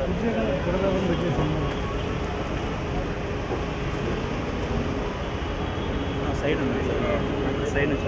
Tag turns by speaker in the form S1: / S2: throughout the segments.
S1: side ఉంది sir side నుంచి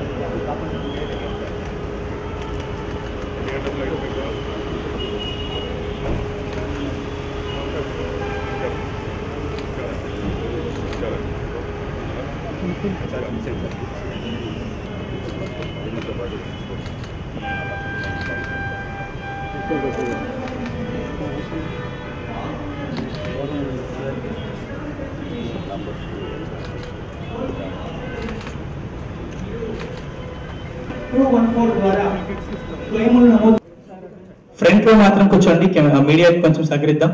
S2: two one four ద్వారా క్లెయిములు నమోదు
S3: ఫ్రంట్ లో మాత్రం కూర్చోండి కెమెరా మీడియాకి కొంచెం సహకరిద్దాం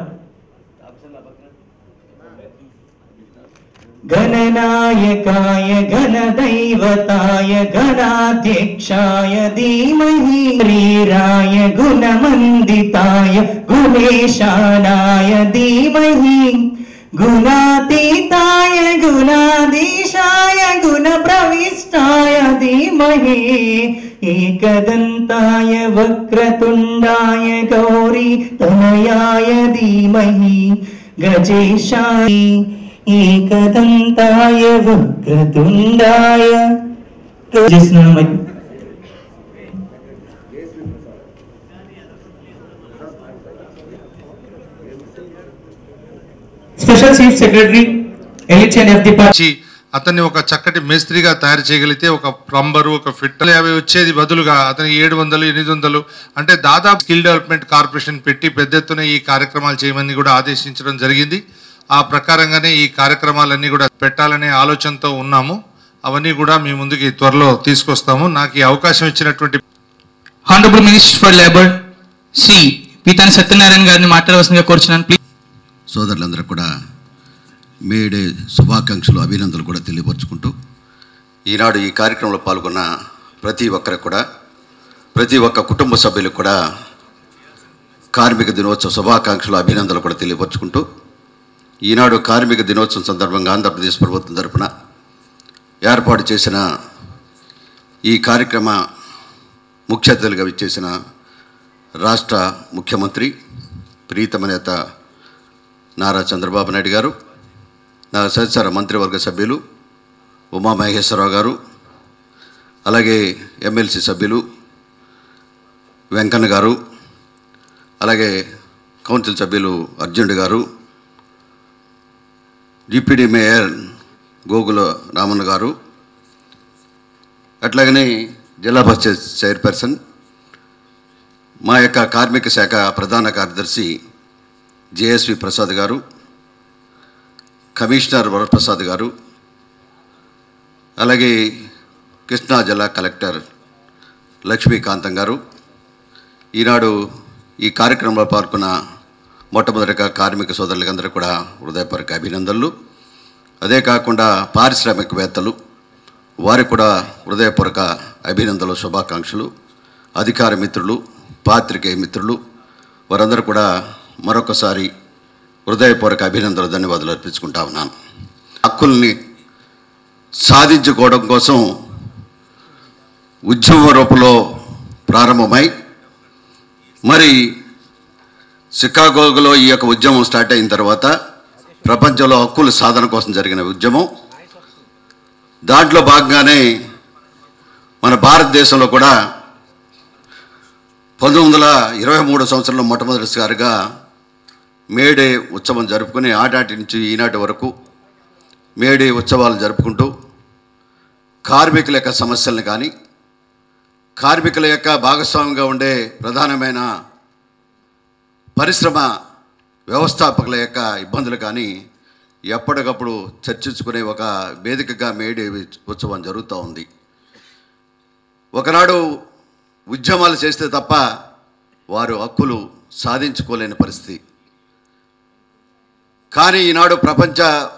S3: గణనాయకాయ గణదైవతాయ గణాధ్యక్షాయ ధీమహి శ్రీరాయ గుణమందితాయ గుణేశానాయ ధీమహి గుణాతీతాయ గుణాధీశాయ గుణ ప్రవిష్టాయ ధీమహి ఏకదంతాయ వక్రతుండాయ గౌరీ తనయాయ ధీమహి గజేశాయ ఏకదంతాయ వక్రతుండాయ చేస్తున్నాను మరి స్పెషల్ చీఫ్ సెక్రటరీ ఎలిచన్ ఎఫ్ ది
S4: ఇచ్చి అతన్ని ఒక చక్కటి మేస్త్రిగా తయారు చేయగలిగితే ఒక ప్లంబరు ఒక ఫిట్ యాభై వచ్చేది బదులుగా అతని ఏడు వందలు ఎనిమిది వందలు అంటే దాదాపు స్కిల్ డెవలప్మెంట్ కార్పొరేషన్ పెట్టి పెద్ద ఎత్తున ఈ కార్యక్రమాలు చేయమని కూడా ఆదేశించడం జరిగింది ఆ ప్రకారంగానే ఈ కార్యక్రమాలన్నీ కూడా పెట్టాలనే ఆలోచనతో ఉన్నాము అవన్నీ కూడా మీ ముందుకి త్వరలో తీసుకొస్తాము నాకు ఈ అవకాశం ఇచ్చినటువంటి
S3: హానరబుల్ మినిస్టర్ ఫర్ లేబర్ సి పీతాని సత్యనారాయణ గారిని మాట్లాడవలసిందిగా కోరుచున్నాను ప్లీజ్
S5: సోదరులందరూ కూడా మేడే శుభాకాంక్షలు అభినందనలు కూడా తెలియపరుచుకుంటూ ఈనాడు ఈ కార్యక్రమంలో పాల్గొన్న ప్రతి ఒక్కరికి కూడా ప్రతి ఒక్క కుటుంబ సభ్యులకు కూడా కార్మిక దినోత్సవ శుభాకాంక్షలు అభినందనలు కూడా తెలియపరుచుకుంటూ ఈనాడు కార్మిక దినోత్సవం సందర్భంగా ఆంధ్రప్రదేశ్ ప్రభుత్వం తరపున ఏర్పాటు చేసిన ఈ కార్యక్రమ ముఖ్య అతిథులుగా విచ్చేసిన రాష్ట్ర ముఖ్యమంత్రి ప్రీతమ నేత నారా చంద్రబాబు నాయుడు గారు నా సహచార మంత్రివర్గ సభ్యులు ఉమామహేశ్వరరావు గారు అలాగే ఎమ్మెల్సీ సభ్యులు వెంకన్న గారు అలాగే కౌన్సిల్ సభ్యులు అర్జునుడు గారు డిప్యూటీ మేయర్ గోగుల రామన్న గారు అట్లాగనే జిల్లా పరిషత్ చైర్పర్సన్ మా యొక్క కార్మిక శాఖ ప్రధాన కార్యదర్శి జేఎస్వి ప్రసాద్ గారు కమిషనర్ వరప్రసాద్ గారు అలాగే కృష్ణా జిల్లా కలెక్టర్ లక్ష్మీకాంతం గారు ఈనాడు ఈ కార్యక్రమంలో పాల్గొన్న మొట్టమొదటిగా కార్మిక సోదరులకందరూ కూడా హృదయపూర్వక అభినందనలు అదే కాకుండా పారిశ్రామికవేత్తలు వారికి కూడా హృదయపూర్వక అభినందనలు శుభాకాంక్షలు అధికార మిత్రులు పాత్రికేయ మిత్రులు వారందరూ కూడా మరొకసారి హృదయపూర్వక అభినందనలు ధన్యవాదాలు అర్పించుకుంటా ఉన్నాను హక్కుల్ని సాధించుకోవడం కోసం ఉద్యమ రూపంలో ప్రారంభమై మరి చికాగోలో ఈ యొక్క ఉద్యమం స్టార్ట్ అయిన తర్వాత ప్రపంచంలో హక్కుల సాధన కోసం జరిగిన ఉద్యమం దాంట్లో భాగంగానే మన భారతదేశంలో కూడా పంతొమ్మిది వందల ఇరవై మూడు సంవత్సరంలో మొట్టమొదటిసారిగా మేడే ఉత్సవం జరుపుకుని ఆనాటి నుంచి ఈనాటి వరకు మేడే ఉత్సవాలు జరుపుకుంటూ కార్మికుల యొక్క సమస్యలను కానీ కార్మికుల యొక్క భాగస్వామ్యంగా ఉండే ప్రధానమైన పరిశ్రమ వ్యవస్థాపకుల యొక్క ఇబ్బందులు కానీ ఎప్పటికప్పుడు చర్చించుకునే ఒక వేదికగా మేడే ఉత్సవం జరుగుతూ ఉంది ఒకనాడు ఉద్యమాలు చేస్తే తప్ప వారు హక్కులు సాధించుకోలేని పరిస్థితి కానీ ఈనాడు ప్రపంచ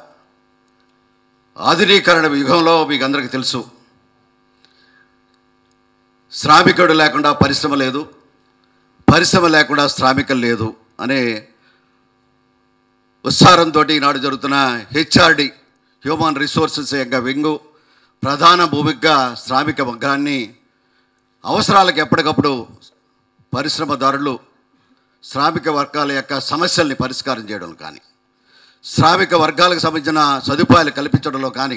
S5: ఆధునీకరణ యుగంలో మీకు అందరికీ తెలుసు శ్రామికుడు లేకుండా పరిశ్రమ లేదు పరిశ్రమ లేకుండా శ్రామికులు లేదు అనే ఉత్సాహంతో ఈనాడు జరుగుతున్న హెచ్ఆర్డి హ్యూమన్ రిసోర్సెస్ యొక్క వింగు ప్రధాన భూమికగా శ్రామిక వర్గాన్ని అవసరాలకు ఎప్పటికప్పుడు పరిశ్రమదారులు శ్రామిక వర్గాల యొక్క సమస్యల్ని పరిష్కారం చేయడంలో కానీ శ్రామిక వర్గాలకు సంబంధించిన సదుపాయాలు కల్పించడంలో కానీ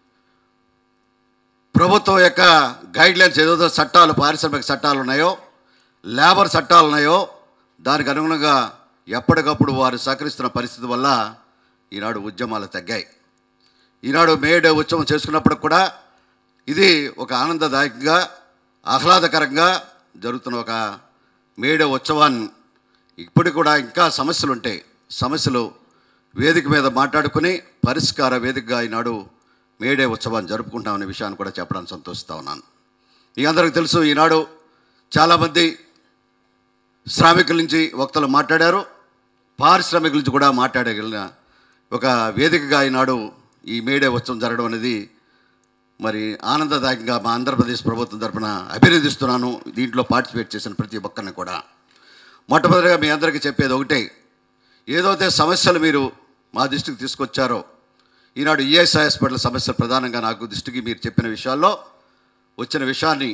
S5: ప్రభుత్వం యొక్క గైడ్లైన్స్ ఏదైతే చట్టాలు పారిశ్రామిక చట్టాలు ఉన్నాయో లేబర్ చట్టాలు ఉన్నాయో దానికి అనుగుణంగా ఎప్పటికప్పుడు వారు సహకరిస్తున్న పరిస్థితి వల్ల ఈనాడు ఉద్యమాలు తగ్గాయి ఈనాడు మేడే ఉత్సవం చేసుకున్నప్పుడు కూడా ఇది ఒక ఆనందదాయకంగా ఆహ్లాదకరంగా జరుగుతున్న ఒక మేడే ఉత్సవాన్ని ఇప్పుడు కూడా ఇంకా సమస్యలు ఉంటాయి సమస్యలు వేదిక మీద మాట్లాడుకుని పరిష్కార వేదికగా ఈనాడు మేడే ఉత్సవాన్ని జరుపుకుంటామనే విషయాన్ని కూడా చెప్పడానికి సంతోషిస్తూ ఉన్నాను మీ అందరికీ తెలుసు ఈనాడు చాలామంది శ్రామికుల నుంచి వక్తలు మాట్లాడారు పారిశ్రామికుల నుంచి కూడా మాట్లాడగలిగిన ఒక వేదికగా ఈనాడు ఈ మేడే ఉత్సవం జరగడం అనేది మరి ఆనందదాయకంగా మా ఆంధ్రప్రదేశ్ ప్రభుత్వం తరపున అభినందిస్తున్నాను దీంట్లో పార్టిసిపేట్ చేసిన ప్రతి ఒక్కరిని కూడా మొట్టమొదటిగా మీ అందరికీ చెప్పేది ఒకటే ఏదైతే సమస్యలు మీరు మా దృష్టికి తీసుకొచ్చారో ఈనాడు ఈఎస్ఐ హాస్పిటల్ సమస్యలు ప్రధానంగా నాకు దృష్టికి మీరు చెప్పిన విషయాల్లో వచ్చిన విషయాన్ని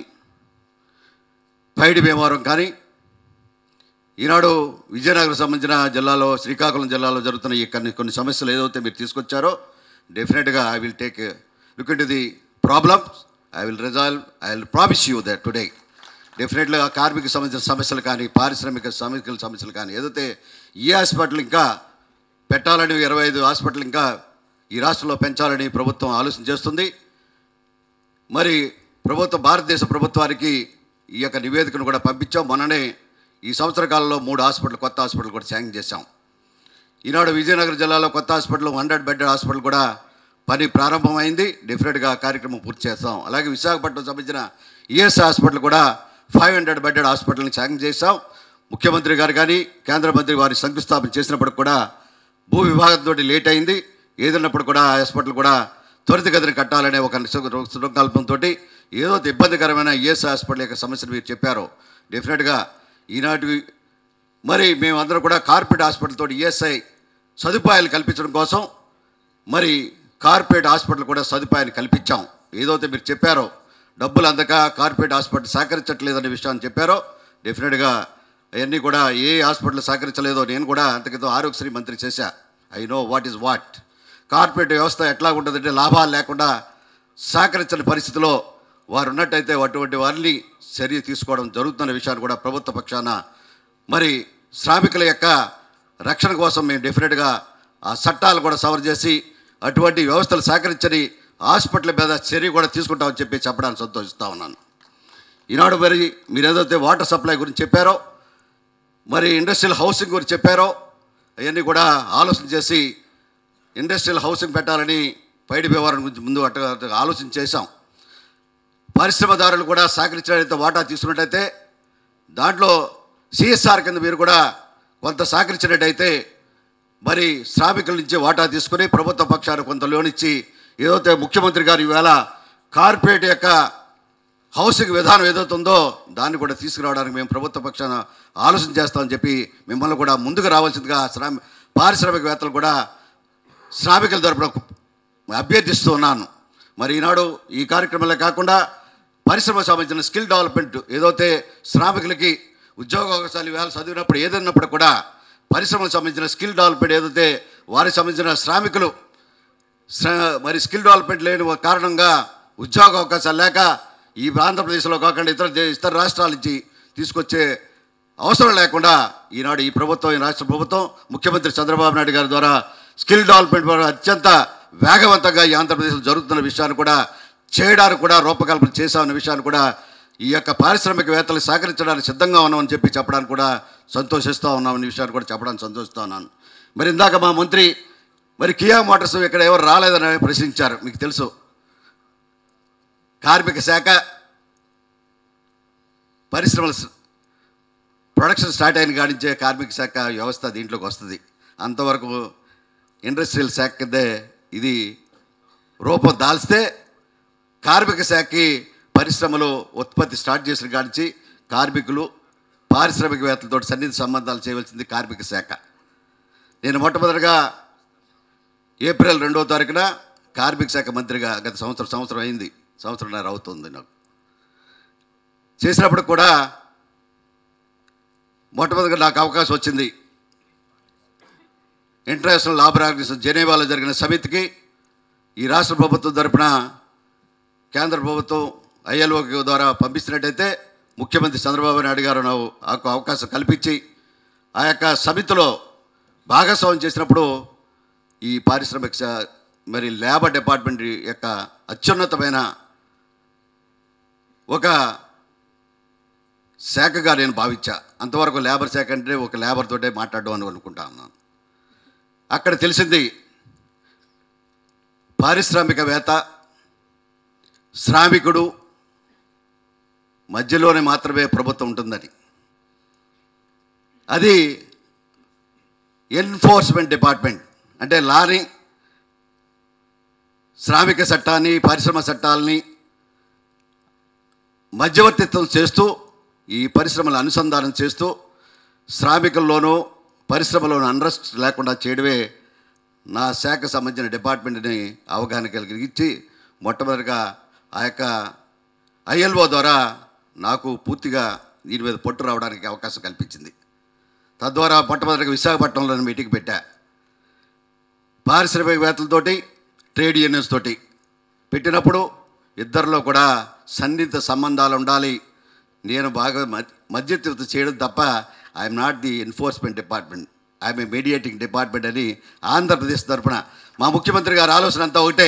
S5: పైడి భీమవరం కానీ ఈనాడు విజయనగరం సంబంధించిన జిల్లాలో శ్రీకాకుళం జిల్లాలో జరుగుతున్న ఈ కొన్ని కొన్ని సమస్యలు ఏదైతే మీరు తీసుకొచ్చారో డెఫినెట్గా I will take look into the problems I will resolve I will promise you that today డెఫినెట్గా కార్మిక సంబంధించిన సమస్యలు కానీ పారిశ్రామిక శ్రామికుల సమస్యలు కానీ ఏదైతే ఈ హాస్పిటల్ ఇంకా పెట్టాలని ఇరవై ఐదు హాస్పిటల్ ఇంకా ఈ రాష్ట్రంలో పెంచాలని ప్రభుత్వం ఆలోచన చేస్తుంది మరి ప్రభుత్వ భారతదేశ ప్రభుత్వానికి ఈ యొక్క నివేదికను కూడా పంపించాం మొన్ననే ఈ సంవత్సర కాలంలో మూడు హాస్పిటల్ కొత్త హాస్పిటల్ కూడా శాంక్షన్ చేశాం ఈనాడు విజయనగరం జిల్లాలో కొత్త హాస్పిటల్ హండ్రెడ్ బెడ్ హాస్పిటల్ కూడా పని ప్రారంభమైంది డెఫినెట్గా ఆ కార్యక్రమం పూర్తి చేస్తాం అలాగే విశాఖపట్నం సంబంధించిన ఈఎస్ హాస్పిటల్ కూడా ఫైవ్ హండ్రెడ్ బెడెడ్ హాస్పిటల్ని శాంక్షన్ చేశాం ముఖ్యమంత్రి గారు కానీ కేంద్ర మంత్రి వారి శంకుస్థాపన చేసినప్పుడు కూడా భూ విభాగంతో లేట్ అయింది ఏదన్నప్పుడు కూడా ఆ హాస్పిటల్ కూడా త్వరితగతిని కట్టాలనే ఒక సంకల్పంతో ఏదో ఒక ఇబ్బందికరమైన ఈఎస్ హాస్పిటల్ యొక్క సమస్యను మీరు చెప్పారో డెఫినెట్గా ఈనాటి మరి మేమందరం కూడా కార్పొరేట్ హాస్పిటల్ తోటి ఈఎస్ఐ సదుపాయాలు కల్పించడం కోసం మరి కార్పొరేట్ హాస్పిటల్ కూడా సదుపాయాన్ని కల్పించాం ఏదైతే మీరు చెప్పారో డబ్బులు అందక కార్పొరేట్ హాస్పిటల్ సహకరించట్లేదనే విషయాన్ని చెప్పారో డెఫినెట్గా అవన్నీ కూడా ఏ హాస్పిటల్ సహకరించలేదో నేను కూడా అంతకితో ఆరోగ్యశ్రీ మంత్రి చేశా I know what is what corporate వ్యవస్థ ఎట్లా ఉంటుందంటే లాభాలు లేకుండా సహకరించని పరిస్థితిలో వారు ఉన్నట్టయితే అటువంటి వారిని చర్య తీసుకోవడం జరుగుతున్న విషయాన్ని కూడా ప్రభుత్వ పక్షాన మరి శ్రామికుల యొక్క రక్షణ కోసం మేము డెఫినెట్గా ఆ చట్టాలు కూడా సవర్ చేసి అటువంటి వ్యవస్థలు సహకరించని హాస్పిటల్ మీద చర్య కూడా తీసుకుంటామని చెప్పి చెప్పడానికి సంతోషిస్తూ ఉన్నాను ఈనాడు మరి మీరు ఏదైతే వాటర్ సప్లై గురించి చెప్పారో మరి ఇండస్ట్రియల్ హౌసింగ్ గురించి చెప్పారో అవన్నీ కూడా ఆలోచన చేసి ఇండస్ట్రియల్ హౌసింగ్ పెట్టాలని పైడి వ్యవహారం గురించి ముందు అట్ట అట్ట ఆలోచన చేశాం పరిశ్రమదారులు కూడా సహకరించినట్లయితే వాటా తీసుకున్నట్టయితే దాంట్లో సిఎస్ఆర్ కింద మీరు కూడా కొంత సహకరించినట్టయితే మరి శ్రామికుల నుంచి వాటా తీసుకుని ప్రభుత్వ పక్షాన్ని కొంత లోన్ ఇచ్చి ఏదైతే ముఖ్యమంత్రి గారు ఈవేళ కార్పొరేట్ యొక్క హౌసింగ్ విధానం ఏదైతే ఉందో దాన్ని కూడా తీసుకురావడానికి మేము ప్రభుత్వ పక్షాన ఆలోచన చేస్తామని చెప్పి మిమ్మల్ని కూడా ముందుకు రావాల్సిందిగా శ్రామి పారిశ్రామికవేత్తలు కూడా శ్రామికుల తరపున అభ్యర్థిస్తూ ఉన్నాను మరి ఈనాడు ఈ కార్యక్రమంలో కాకుండా పరిశ్రమకు సంబంధించిన స్కిల్ డెవలప్మెంట్ ఏదైతే శ్రామికులకి ఉద్యోగ అవకాశాలు వేళ చదివినప్పుడు ఏదన్నప్పుడు కూడా పరిశ్రమకు సంబంధించిన స్కిల్ డెవలప్మెంట్ ఏదైతే వారికి సంబంధించిన శ్రామికులు శ్ర- మరి స్కిల్ డెవలప్మెంట్ లేని ఒక కారణంగా ఉద్యోగ అవకాశాలు లేక ఈ ఆంధ్రప్రదేశ్లో కాకుండా ఇతర దే- ఇతర రాష్ట్రాల నుంచి తీసుకొచ్చే అవసరం లేకుండా ఈనాడు ఈ ప్రభుత్వం ఈ రాష్ట్ర ప్రభుత్వం ముఖ్యమంత్రి చంద్రబాబు నాయుడు గారి ద్వారా స్కిల్ డెవలప్మెంట్ ద్వారా అత్యంత వేగవంతంగా ఈ ఆంధ్రప్రదేశ్లో జరుగుతున్న విషయాన్ని కూడా చేయడానికి కూడా రూపకల్పన చేశామన్న విషయాన్ని కూడా ఈ యొక్క పారిశ్రామికవేత్తలు సహకరించడానికి సిద్ధంగా ఉన్నామని చెప్పి చెప్పడానికి కూడా సంతోషిస్తూ ఉన్నామనే విషయాన్ని కూడా చెప్పడానికి సంతోషిస్తూ ఉన్నాను మరి ఇందాక మా మంత్రి మరి కియా మోటార్స్ ఇక్కడ ఎవరు రాలేదని ప్రశ్నించారు మీకు తెలుసు కార్మిక శాఖ పరిశ్రమల స- ప్రొడక్షన్ స్టార్ట్ అయిన కాడించే కార్మిక శాఖ వ్యవస్థ దీంట్లోకి వస్తుంది అంతవరకు ఇండస్ట్రియల్ శాఖ కిందే ఇది రూపం దాల్స్తే కార్మిక శాఖకి పరిశ్రమలు ఉత్పత్తి స్టార్ట్ చేసిన కాడించి కార్మికులు పారిశ్రామికవేత్తలతో సన్నిహిత సంబంధాలు చేయవలసింది కార్మిక శాఖ నేను మొట్టమొదటిగా ఏప్రిల్ రెండవ తారీఖున కార్మిక శాఖ మంత్రిగా గత సంవత్సరం సంవత్సరం అయింది సంవత్సరంన్నర అవుతుంది నాకు చేసినప్పుడు కూడా మొట్టమొదటిగా నాకు అవకాశం వచ్చింది ఇంటర్నేషనల్ లాబర్ ఆర్గనైజేషన్ జెనీవాలో జరిగిన సమితికి ఈ రాష్ట్ర ప్రభుత్వం తరపున కేంద్ర ప్రభుత్వం ఐఎల్ఓ ద్వారా పంపిస్తున్నట్టయితే ముఖ్యమంత్రి చంద్రబాబు నాయుడు గారు నాకు అవకాశం కల్పించి ఆ యొక్క సమితిలో భాగస్వామ్యం చేసినప్పుడు ఈ పారిశ్రామిక శా- మరి లేబర్ డిపార్ట్మెంట్ యొక్క అత్యున్నతమైన ఒక శాఖగా నేను భావించా అంతవరకు లేబర్ శాఖ అంటే ఒక లేబర్ తోటే మాట్లాడడం అని అనుకుంటా ఉన్నాను అక్కడ తెలిసింది పారిశ్రామికవేత్త శ్రామికుడు మధ్యలోనే మాత్రమే ప్రభుత్వం ఉంటుందని అది ఎన్ఫోర్స్మెంట్ డిపార్ట్మెంట్ అంటే లాని శ్రామిక చట్టాన్ని పరిశ్రమ చట్టాలని మధ్యవర్తిత్వం చేస్తూ ఈ పరిశ్రమల అనుసంధానం చేస్తూ శ్రామికుల్లోనూ పరిశ్రమలోనూ అన్రెస్ట్ లేకుండా చేయడమే నా శాఖ సంబంధించిన డిపార్ట్మెంట్ని అవగాహన కలిగించి మొట్టమొదటిగా ఆ యొక్క ఐఎల్ఓ ద్వారా నాకు పూర్తిగా దీని మీద పట్టు రావడానికి అవకాశం కల్పించింది తద్వారా మొట్టమొదటిగా విశాఖపట్నంలో మీటింగ్ పెట్టా పారిశ్రామికవేత్తలతోటి ట్రేడ్ యూనియన్స్ తోటి పెట్టినప్పుడు ఇద్దరిలో కూడా సన్నిహిత సంబంధాలు ఉండాలి నేను బాగా మ- మధ్యవర్తిత్వం చేయడం తప్ప I'm not the enforcement department I'm a mediating department అని ఆంధ్రప్రదేశ్ తరఫున మా ముఖ్యమంత్రి గారి ఆలోచన అంతా ఒకటే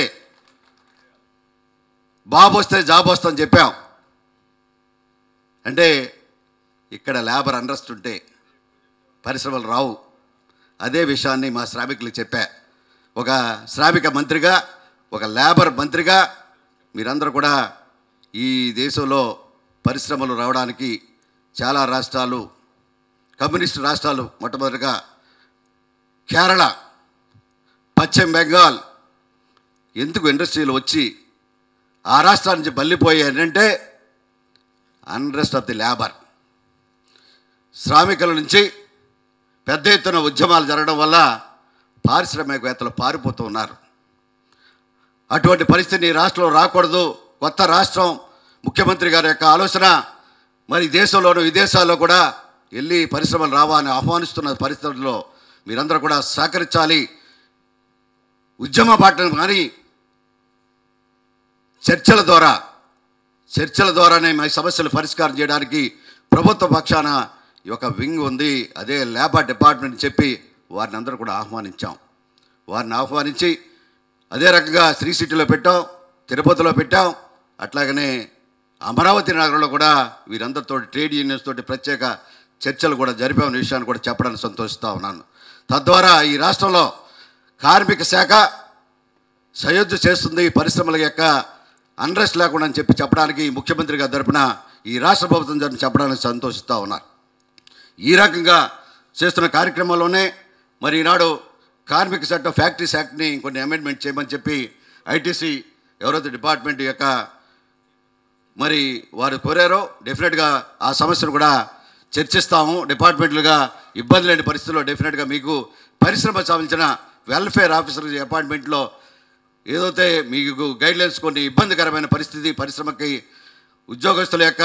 S5: బాబు వస్తే జాబ్ వస్తుందని చెప్పాం అంటే ఇక్కడ లేబర్ అండర్స్ట్ ఉంటే పరిశ్రమలు రావు అదే విషయాన్ని మా శ్రామికులకు చెప్పా ఒక శ్రామిక మంత్రిగా ఒక లేబర్ మంత్రిగా మీరందరూ కూడా ఈ దేశంలో పరిశ్రమలు రావడానికి చాలా రాష్ట్రాలు కమ్యూనిస్టు రాష్ట్రాలు మొట్టమొదటిగా కేరళ పశ్చిమ బెంగాల్ ఎందుకు ఇండస్ట్రీలు వచ్చి ఆ రాష్ట్రాల నుంచి బల్లిపోయాయంటే అన్రెస్ట్ ఆఫ్ ది లేబర్ శ్రామికుల నుంచి పెద్ద ఎత్తున ఉద్యమాలు జరగడం వల్ల పారిశ్రామికవేత్తలు పారిపోతూ ఉన్నారు అటువంటి పరిస్థితి ఈ రాష్ట్రంలో రాకూడదు కొత్త రాష్ట్రం ముఖ్యమంత్రి గారి యొక్క ఆలోచన మరి దేశంలోనూ విదేశాల్లో కూడా వెళ్ళి పరిశ్రమలు రావాలని ఆహ్వానిస్తున్న పరిస్థితుల్లో మీరందరూ కూడా సహకరించాలి ఉద్యమ బాటను కానీ చర్చల ద్వారా చర్చల ద్వారానే మా సమస్యలు పరిష్కారం చేయడానికి ప్రభుత్వ పక్షాన ఈ యొక్క వింగ్ ఉంది అదే లేబర్ డిపార్ట్మెంట్ చెప్పి వారిని అందరూ కూడా ఆహ్వానించాం వారిని ఆహ్వానించి అదే రకంగా శ్రీ సిటీలో పెట్టాం తిరుపతిలో పెట్టాం అట్లాగనే అమరావతి నగరంలో కూడా వీరందరితో ట్రేడ్ యూనియన్స్ తోటి ప్రత్యేక చర్చలు కూడా జరిపామనే విషయాన్ని కూడా చెప్పడానికి సంతోషిస్తూ ఉన్నాను తద్వారా ఈ రాష్ట్రంలో కార్మిక శాఖ సయోధ్య చేస్తుంది ఈ పరిశ్రమల యొక్క అన్రెస్ట్ లేకుండా అని చెప్పి చెప్పడానికి ముఖ్యమంత్రి గారి తరపున ఈ రాష్ట్ర ప్రభుత్వం తరపున చెప్పడానికి సంతోషిస్తూ ఉన్నారు ఈ రకంగా చేస్తున్న కార్యక్రమంలోనే మరి ఈనాడు కార్మిక చట్టం ఫ్యాక్టరీస్ యాక్ట్ని కొన్ని అమెండ్మెంట్ చేయమని చెప్పి ఐటీసీ ఎవరైతే డిపార్ట్మెంట్ యొక్క మరి వారు కోరారో డెఫినెట్గా ఆ సమస్యను కూడా చర్చిస్తాము డిపార్ట్మెంట్లుగా ఇబ్బంది లేని పరిస్థితుల్లో డెఫినెట్గా మీకు పరిశ్రమ సంబంధించిన వెల్ఫేర్ ఆఫీసర్ అపాయింట్మెంట్లో ఏదైతే మీకు గైడ్లైన్స్ కొన్ని ఇబ్బందికరమైన పరిస్థితి పరిశ్రమకి ఉద్యోగస్తుల యొక్క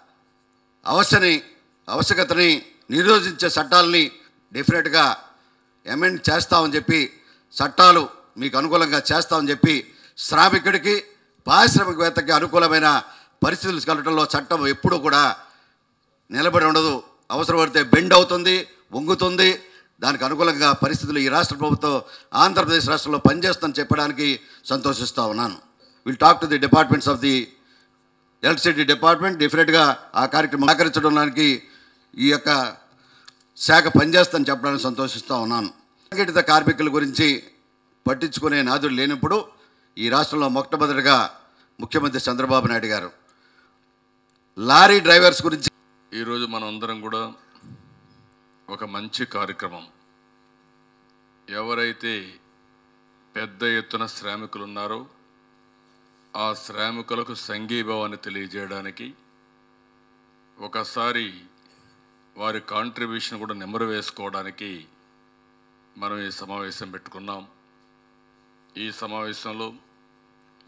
S5: అవసరని ఆవశ్యకతని నిరోధించే చట్టాలని డెఫినెట్గా అమెండ్ చేస్తామని చెప్పి చట్టాలు మీకు అనుకూలంగా చేస్తామని చెప్పి శ్రామికుడికి పారిశ్రామికవేత్తకి అనుకూలమైన పరిస్థితులు కలగడంలో చట్టం ఎప్పుడూ కూడా నిలబడి ఉండదు అవసరపడితే బెండ్ అవుతుంది వంగుతుంది దానికి అనుకూలంగా పరిస్థితులు ఈ రాష్ట్ర ప్రభుత్వం ఆంధ్రప్రదేశ్ రాష్ట్రంలో పనిచేస్తుందని చెప్పడానికి సంతోషిస్తూ ఉన్నాను will talk to the departments of the electricity department డెఫినెట్గా ఆ కార్యక్రమం సహకరించడానికి ఈ యొక్క శాఖ పనిచేస్తుందని చెప్పడానికి సంతోషిస్తూ ఉన్నాను సంఘటిత కార్మికుల గురించి పట్టించుకునే నాదుడు లేనప్పుడు ఈ రాష్ట్రంలో మొట్టమొదటిగా ముఖ్యమంత్రి చంద్రబాబు నాయుడు గారు లారీ డ్రైవర్స్ గురించి
S6: ఈరోజు మనం అందరం కూడా ఒక మంచి కార్యక్రమం ఎవరైతే పెద్ద ఎత్తున శ్రామికులు ఉన్నారో ఆ శ్రామికులకు సంఘీభావాన్ని తెలియజేయడానికి ఒకసారి వారి కాంట్రిబ్యూషన్ కూడా నెమరు వేసుకోవడానికి మనం ఈ సమావేశం పెట్టుకున్నాం ఈ సమావేశంలో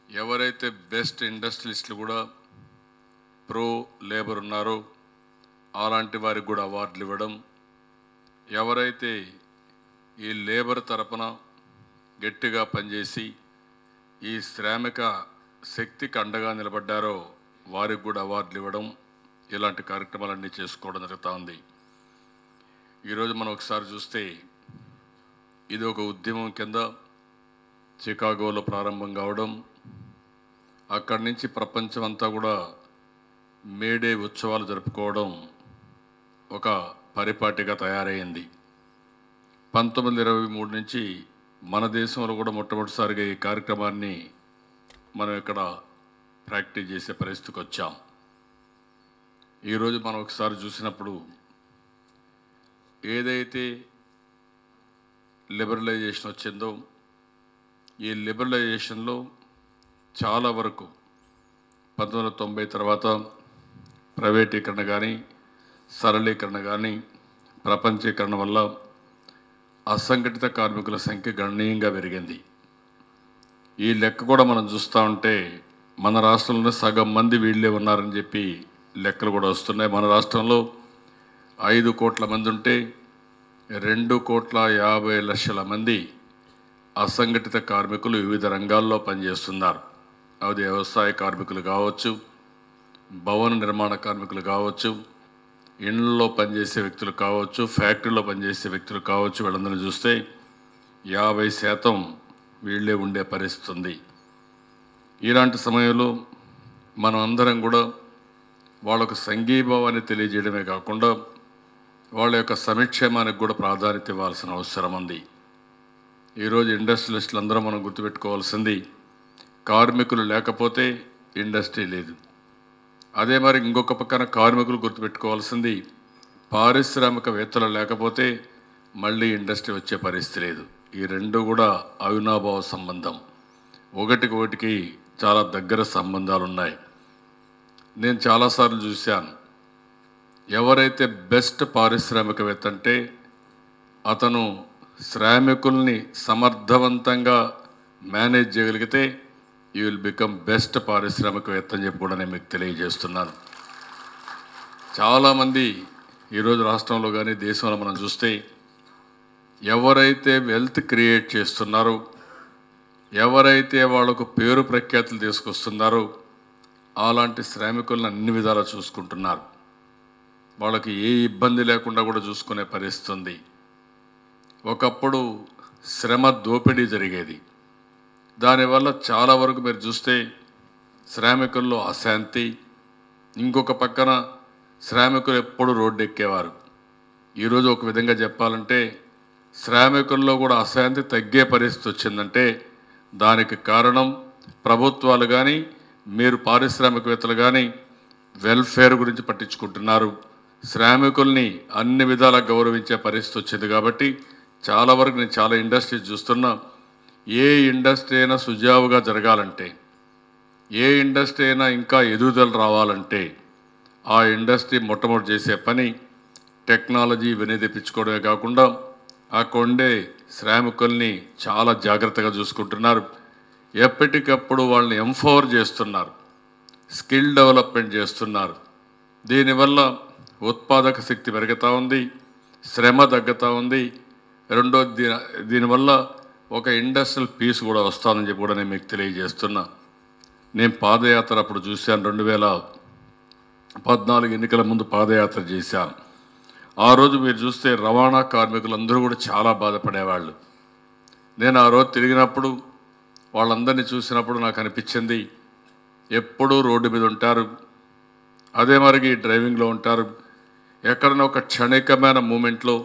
S6: ఎవరైతే బెస్ట్ ఇండస్ట్రియలిస్టులు కూడా ప్రో లేబర్ ఉన్నారో అలాంటి వారికి కూడా అవార్డులు ఇవ్వడం ఎవరైతే ఈ లేబర్ తరపున గట్టిగా పనిచేసి ఈ శ్రామిక శక్తికి అండగా నిలబడ్డారో వారికి కూడా అవార్డులు ఇవ్వడం ఇలాంటి కార్యక్రమాలన్నీ చేసుకోవడం జరుగుతూ ఉంది ఈరోజు మనం ఒకసారి చూస్తే ఇది ఒక ఉద్యమం కింద చికాగోలో ప్రారంభం కావడం అక్కడి నుంచి ప్రపంచం అంతా కూడా మేడే ఉత్సవాలు జరుపుకోవడం ఒక పరిపాటిగా తయారైంది పంతొమ్మిది ఇరవై మూడు నుంచి మన దేశంలో కూడా మొట్టమొదటిసారిగా ఈ కార్యక్రమాన్ని మనం ఇక్కడ ప్రాక్టీస్ చేసే పరిస్థితికి వచ్చాం ఈరోజు మనం ఒకసారి చూసినప్పుడు ఏదైతే లిబరలైజేషన్ వచ్చిందో ఈ లిబరలైజేషన్లో చాలా వరకు పంతొమ్మిది వందల తొంభై తర్వాత ప్రైవేటీకరణ కానీ సరళీకరణ కానీ ప్రపంచీకరణ వల్ల అసంఘటిత కార్మికుల సంఖ్య గణనీయంగా పెరిగింది ఈ లెక్క కూడా మనం చూస్తూ ఉంటే మన రాష్ట్రంలో సగం మంది వీళ్ళే ఉన్నారని చెప్పి లెక్కలు కూడా వస్తున్నాయి మన రాష్ట్రంలో ఐదు కోట్ల మంది ఉంటే రెండు కోట్ల యాభై లక్షల మంది అసంఘటిత కార్మికులు వివిధ రంగాల్లో పనిచేస్తున్నారు అది వ్యవసాయ కార్మికులు కావచ్చు భవన నిర్మాణ కార్మికులు కావచ్చు ఇండ్లలో పనిచేసే వ్యక్తులు కావచ్చు ఫ్యాక్టరీలో పనిచేసే వ్యక్తులు కావచ్చు వీళ్ళందరినీ చూస్తే యాభై శాతం వీళ్ళే ఉండే పరిస్థితి ఉంది ఇలాంటి సమయంలో మనం అందరం కూడా వాళ్ళకు సంఘీభావాన్ని తెలియజేయడమే కాకుండా వాళ్ళ యొక్క సంక్షేమానికి కూడా ప్రాధాన్యత ఇవ్వాల్సిన అవసరం ఉంది ఈరోజు ఇండస్ట్రియలిస్టులు అందరూ మనం గుర్తుపెట్టుకోవాల్సింది కార్మికులు లేకపోతే ఇండస్ట్రీ లేదు అదే మరి ఇంకొక పక్కన కార్మికులు గుర్తుపెట్టుకోవాల్సింది పారిశ్రామికవేత్తలు లేకపోతే మళ్ళీ ఇండస్ట్రీ వచ్చే పరిస్థితి లేదు ఈ రెండు కూడా అవినాభావ సంబంధం ఒకటికి ఒకటికి చాలా దగ్గర సంబంధాలు ఉన్నాయి నేను చాలాసార్లు చూశాను ఎవరైతే బెస్ట్ పారిశ్రామికవేత్త అంటే అతను శ్రామికుల్ని సమర్థవంతంగా మేనేజ్ చేయగలిగితే యూ విల్ బికమ్ బెస్ట్ పారిశ్రామికవేత్త అని చెప్పి కూడా నేను మీకు తెలియజేస్తున్నాను చాలామంది ఈరోజు రాష్ట్రంలో కానీ దేశంలో మనం చూస్తే ఎవరైతే వెల్త్ క్రియేట్ చేస్తున్నారో ఎవరైతే వాళ్ళకు పేరు ప్రఖ్యాతులు తీసుకొస్తున్నారో అలాంటి శ్రామికులను అన్ని విధాలా చూసుకుంటున్నారు వాళ్ళకి ఏ ఇబ్బంది లేకుండా కూడా చూసుకునే పరిస్థితి ఉంది ఒకప్పుడు శ్రమ దోపిడీ జరిగేది దానివల్ల చాలా వరకు మీరు చూస్తే శ్రామికుల్లో అశాంతి ఇంకొక పక్కన శ్రామికులు ఎప్పుడు రోడ్డు ఎక్కేవారు ఈరోజు ఒక విధంగా చెప్పాలంటే శ్రామికుల్లో కూడా అశాంతి తగ్గే పరిస్థితి వచ్చిందంటే దానికి కారణం ప్రభుత్వాలు కానీ మీరు పారిశ్రామికవేత్తలు కానీ వెల్ఫేర్ గురించి పట్టించుకుంటున్నారు శ్రామికుల్ని అన్ని విధాలా గౌరవించే పరిస్థితి వచ్చింది కాబట్టి చాలా వరకు నేను చాలా ఇండస్ట్రీస్ చూస్తున్నా ఏ ఇండస్ట్రీ అయినా సుజావుగా జరగాలంటే ఏ ఇండస్ట్రీ అయినా ఇంకా ఎదుగుదల రావాలంటే ఆ ఇండస్ట్రీ మొట్టమొదటి చేసే పని టెక్నాలజీ ఇవన్నీ తెప్పించుకోవడమే కాకుండా ఆ కొండే శ్రామికుల్ని చాలా జాగ్రత్తగా చూసుకుంటున్నారు ఎప్పటికప్పుడు వాళ్ళని ఎంపవర్ చేస్తున్నారు స్కిల్ డెవలప్మెంట్ చేస్తున్నారు దీనివల్ల ఉత్పాదక శక్తి పెరుగుతూ ఉంది శ్రమ తగ్గుతూ ఉంది రెండో దీని దీనివల్ల ఒక ఇండస్ట్రియల్ పీస్ కూడా వస్తుందని చెప్పి కూడా నేను మీకు తెలియజేస్తున్నా నేను పాదయాత్ర అప్పుడు చూశాను రెండు వేల పద్నాలుగు ఎన్నికల ముందు పాదయాత్ర చేశాను ఆ రోజు మీరు చూస్తే రవాణా కార్మికులందరూ కూడా చాలా బాధపడేవాళ్ళు నేను ఆ రోజు తిరిగినప్పుడు వాళ్ళందరినీ చూసినప్పుడు నాకు అనిపించింది ఎప్పుడూ రోడ్డు మీద ఉంటారు అదే మరికి డ్రైవింగ్లో ఉంటారు ఎక్కడైనా ఒక క్షణికమైన మూమెంట్లో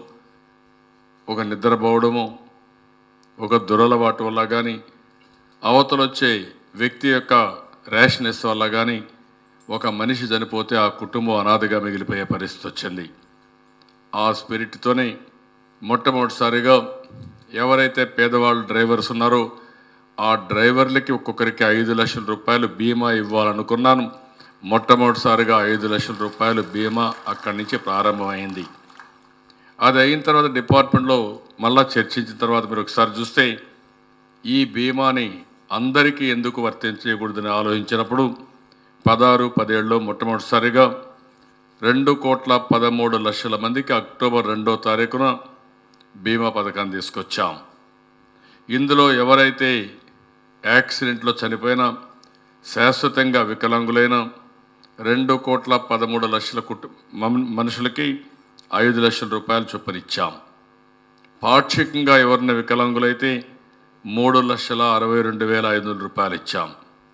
S6: ఒక నిద్రపోవడము ఒక దురలవాటు వల్ల కానీ అవతలొచ్చే వ్యక్తి యొక్క ర్యాష్నెస్ వల్ల కానీ ఒక మనిషి చనిపోతే ఆ కుటుంబం అనాథగా మిగిలిపోయే పరిస్థితి వచ్చింది ఆ స్పిరిట్తోనే మొట్టమొదటిసారిగా ఎవరైతే పేదవాళ్ళు డ్రైవర్స్ ఉన్నారో ఆ డ్రైవర్లకి ఒక్కొక్కరికి ఐదు లక్షల రూపాయలు బీమా ఇవ్వాలనుకున్నాను మొట్టమొదటిసారిగా ఐదు లక్షల రూపాయలు బీమా అక్కడి నుంచి ప్రారంభమైంది అది అయిన తర్వాత డిపార్ట్మెంట్లో మళ్ళా చర్చించిన తర్వాత మీరు ఒకసారి చూస్తే ఈ బీమాని అందరికీ ఎందుకు వర్తించకూడదని ఆలోచించినప్పుడు పదహారు పదేళ్ళలో మొట్టమొదటిసారిగా రెండు కోట్ల పదమూడు లక్షల మందికి అక్టోబర్ రెండో తారీఖున బీమా పథకాన్ని తీసుకొచ్చాం ఇందులో ఎవరైతే యాక్సిడెంట్లో చనిపోయినా శాశ్వతంగా వికలాంగులైన రెండు కోట్ల పదమూడు లక్షల కుటు మన్- మనుషులకి ఐదు లక్షల రూపాయలు చొప్పున ఇచ్చాం పాక్షికంగా ఎవరిని వికలాంగులైతే మూడు లక్షల అరవై రెండు వేల ఐదు వందల రూపాయలు ఇచ్చాం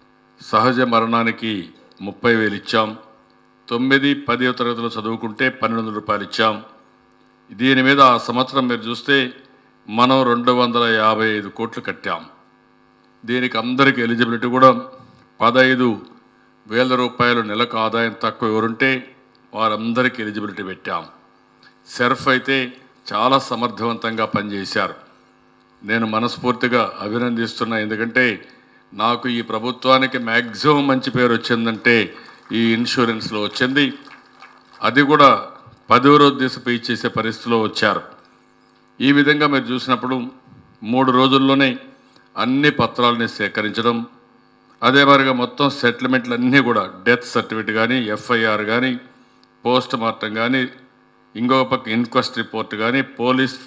S6: సహజ మరణానికి ముప్పై వేలు ఇచ్చాం తొమ్మిది పదో తరగతిలో చదువుకుంటే పన్నెండు వందల రూపాయలు ఇచ్చాం దీని మీద ఆ సంవత్సరం మీరు చూస్తే మనం రెండు వందల యాభై ఐదు కోట్లు కట్టాం దీనికి అందరికీ ఎలిజిబిలిటీ కూడా పదహైదు వేల రూపాయలు నెలకు ఆదాయం తక్కువ ఎవరుంటే వారందరికీ ఎలిజిబిలిటీ పెట్టాం సెర్ఫ్ అయితే చాలా సమర్థవంతంగా పనిచేశారు నేను మనస్ఫూర్తిగా అభినందిస్తున్నా ఎందుకంటే నాకు ఈ ప్రభుత్వానికి మ్యాక్సిమం మంచి పేరు వచ్చిందంటే ఈ ఇన్సూరెన్స్లో వచ్చింది అది కూడా పదో రోజు దిశ పే చేసే పరిస్థితిలో వచ్చారు ఈ విధంగా మీరు చూసినప్పుడు మూడు రోజుల్లోనే అన్ని పత్రాలని సేకరించడం అదే మాదిరిగా మొత్తం సెటిల్మెంట్లు అన్నీ కూడా డెత్ సర్టిఫికేట్ కానీ ఎఫ్ఐఆర్ కానీ పోస్ట్ మార్టం కానీ ఇంకొక పక్క ఇన్క్వెస్ట్ రిపోర్ట్ కానీ పోలీస్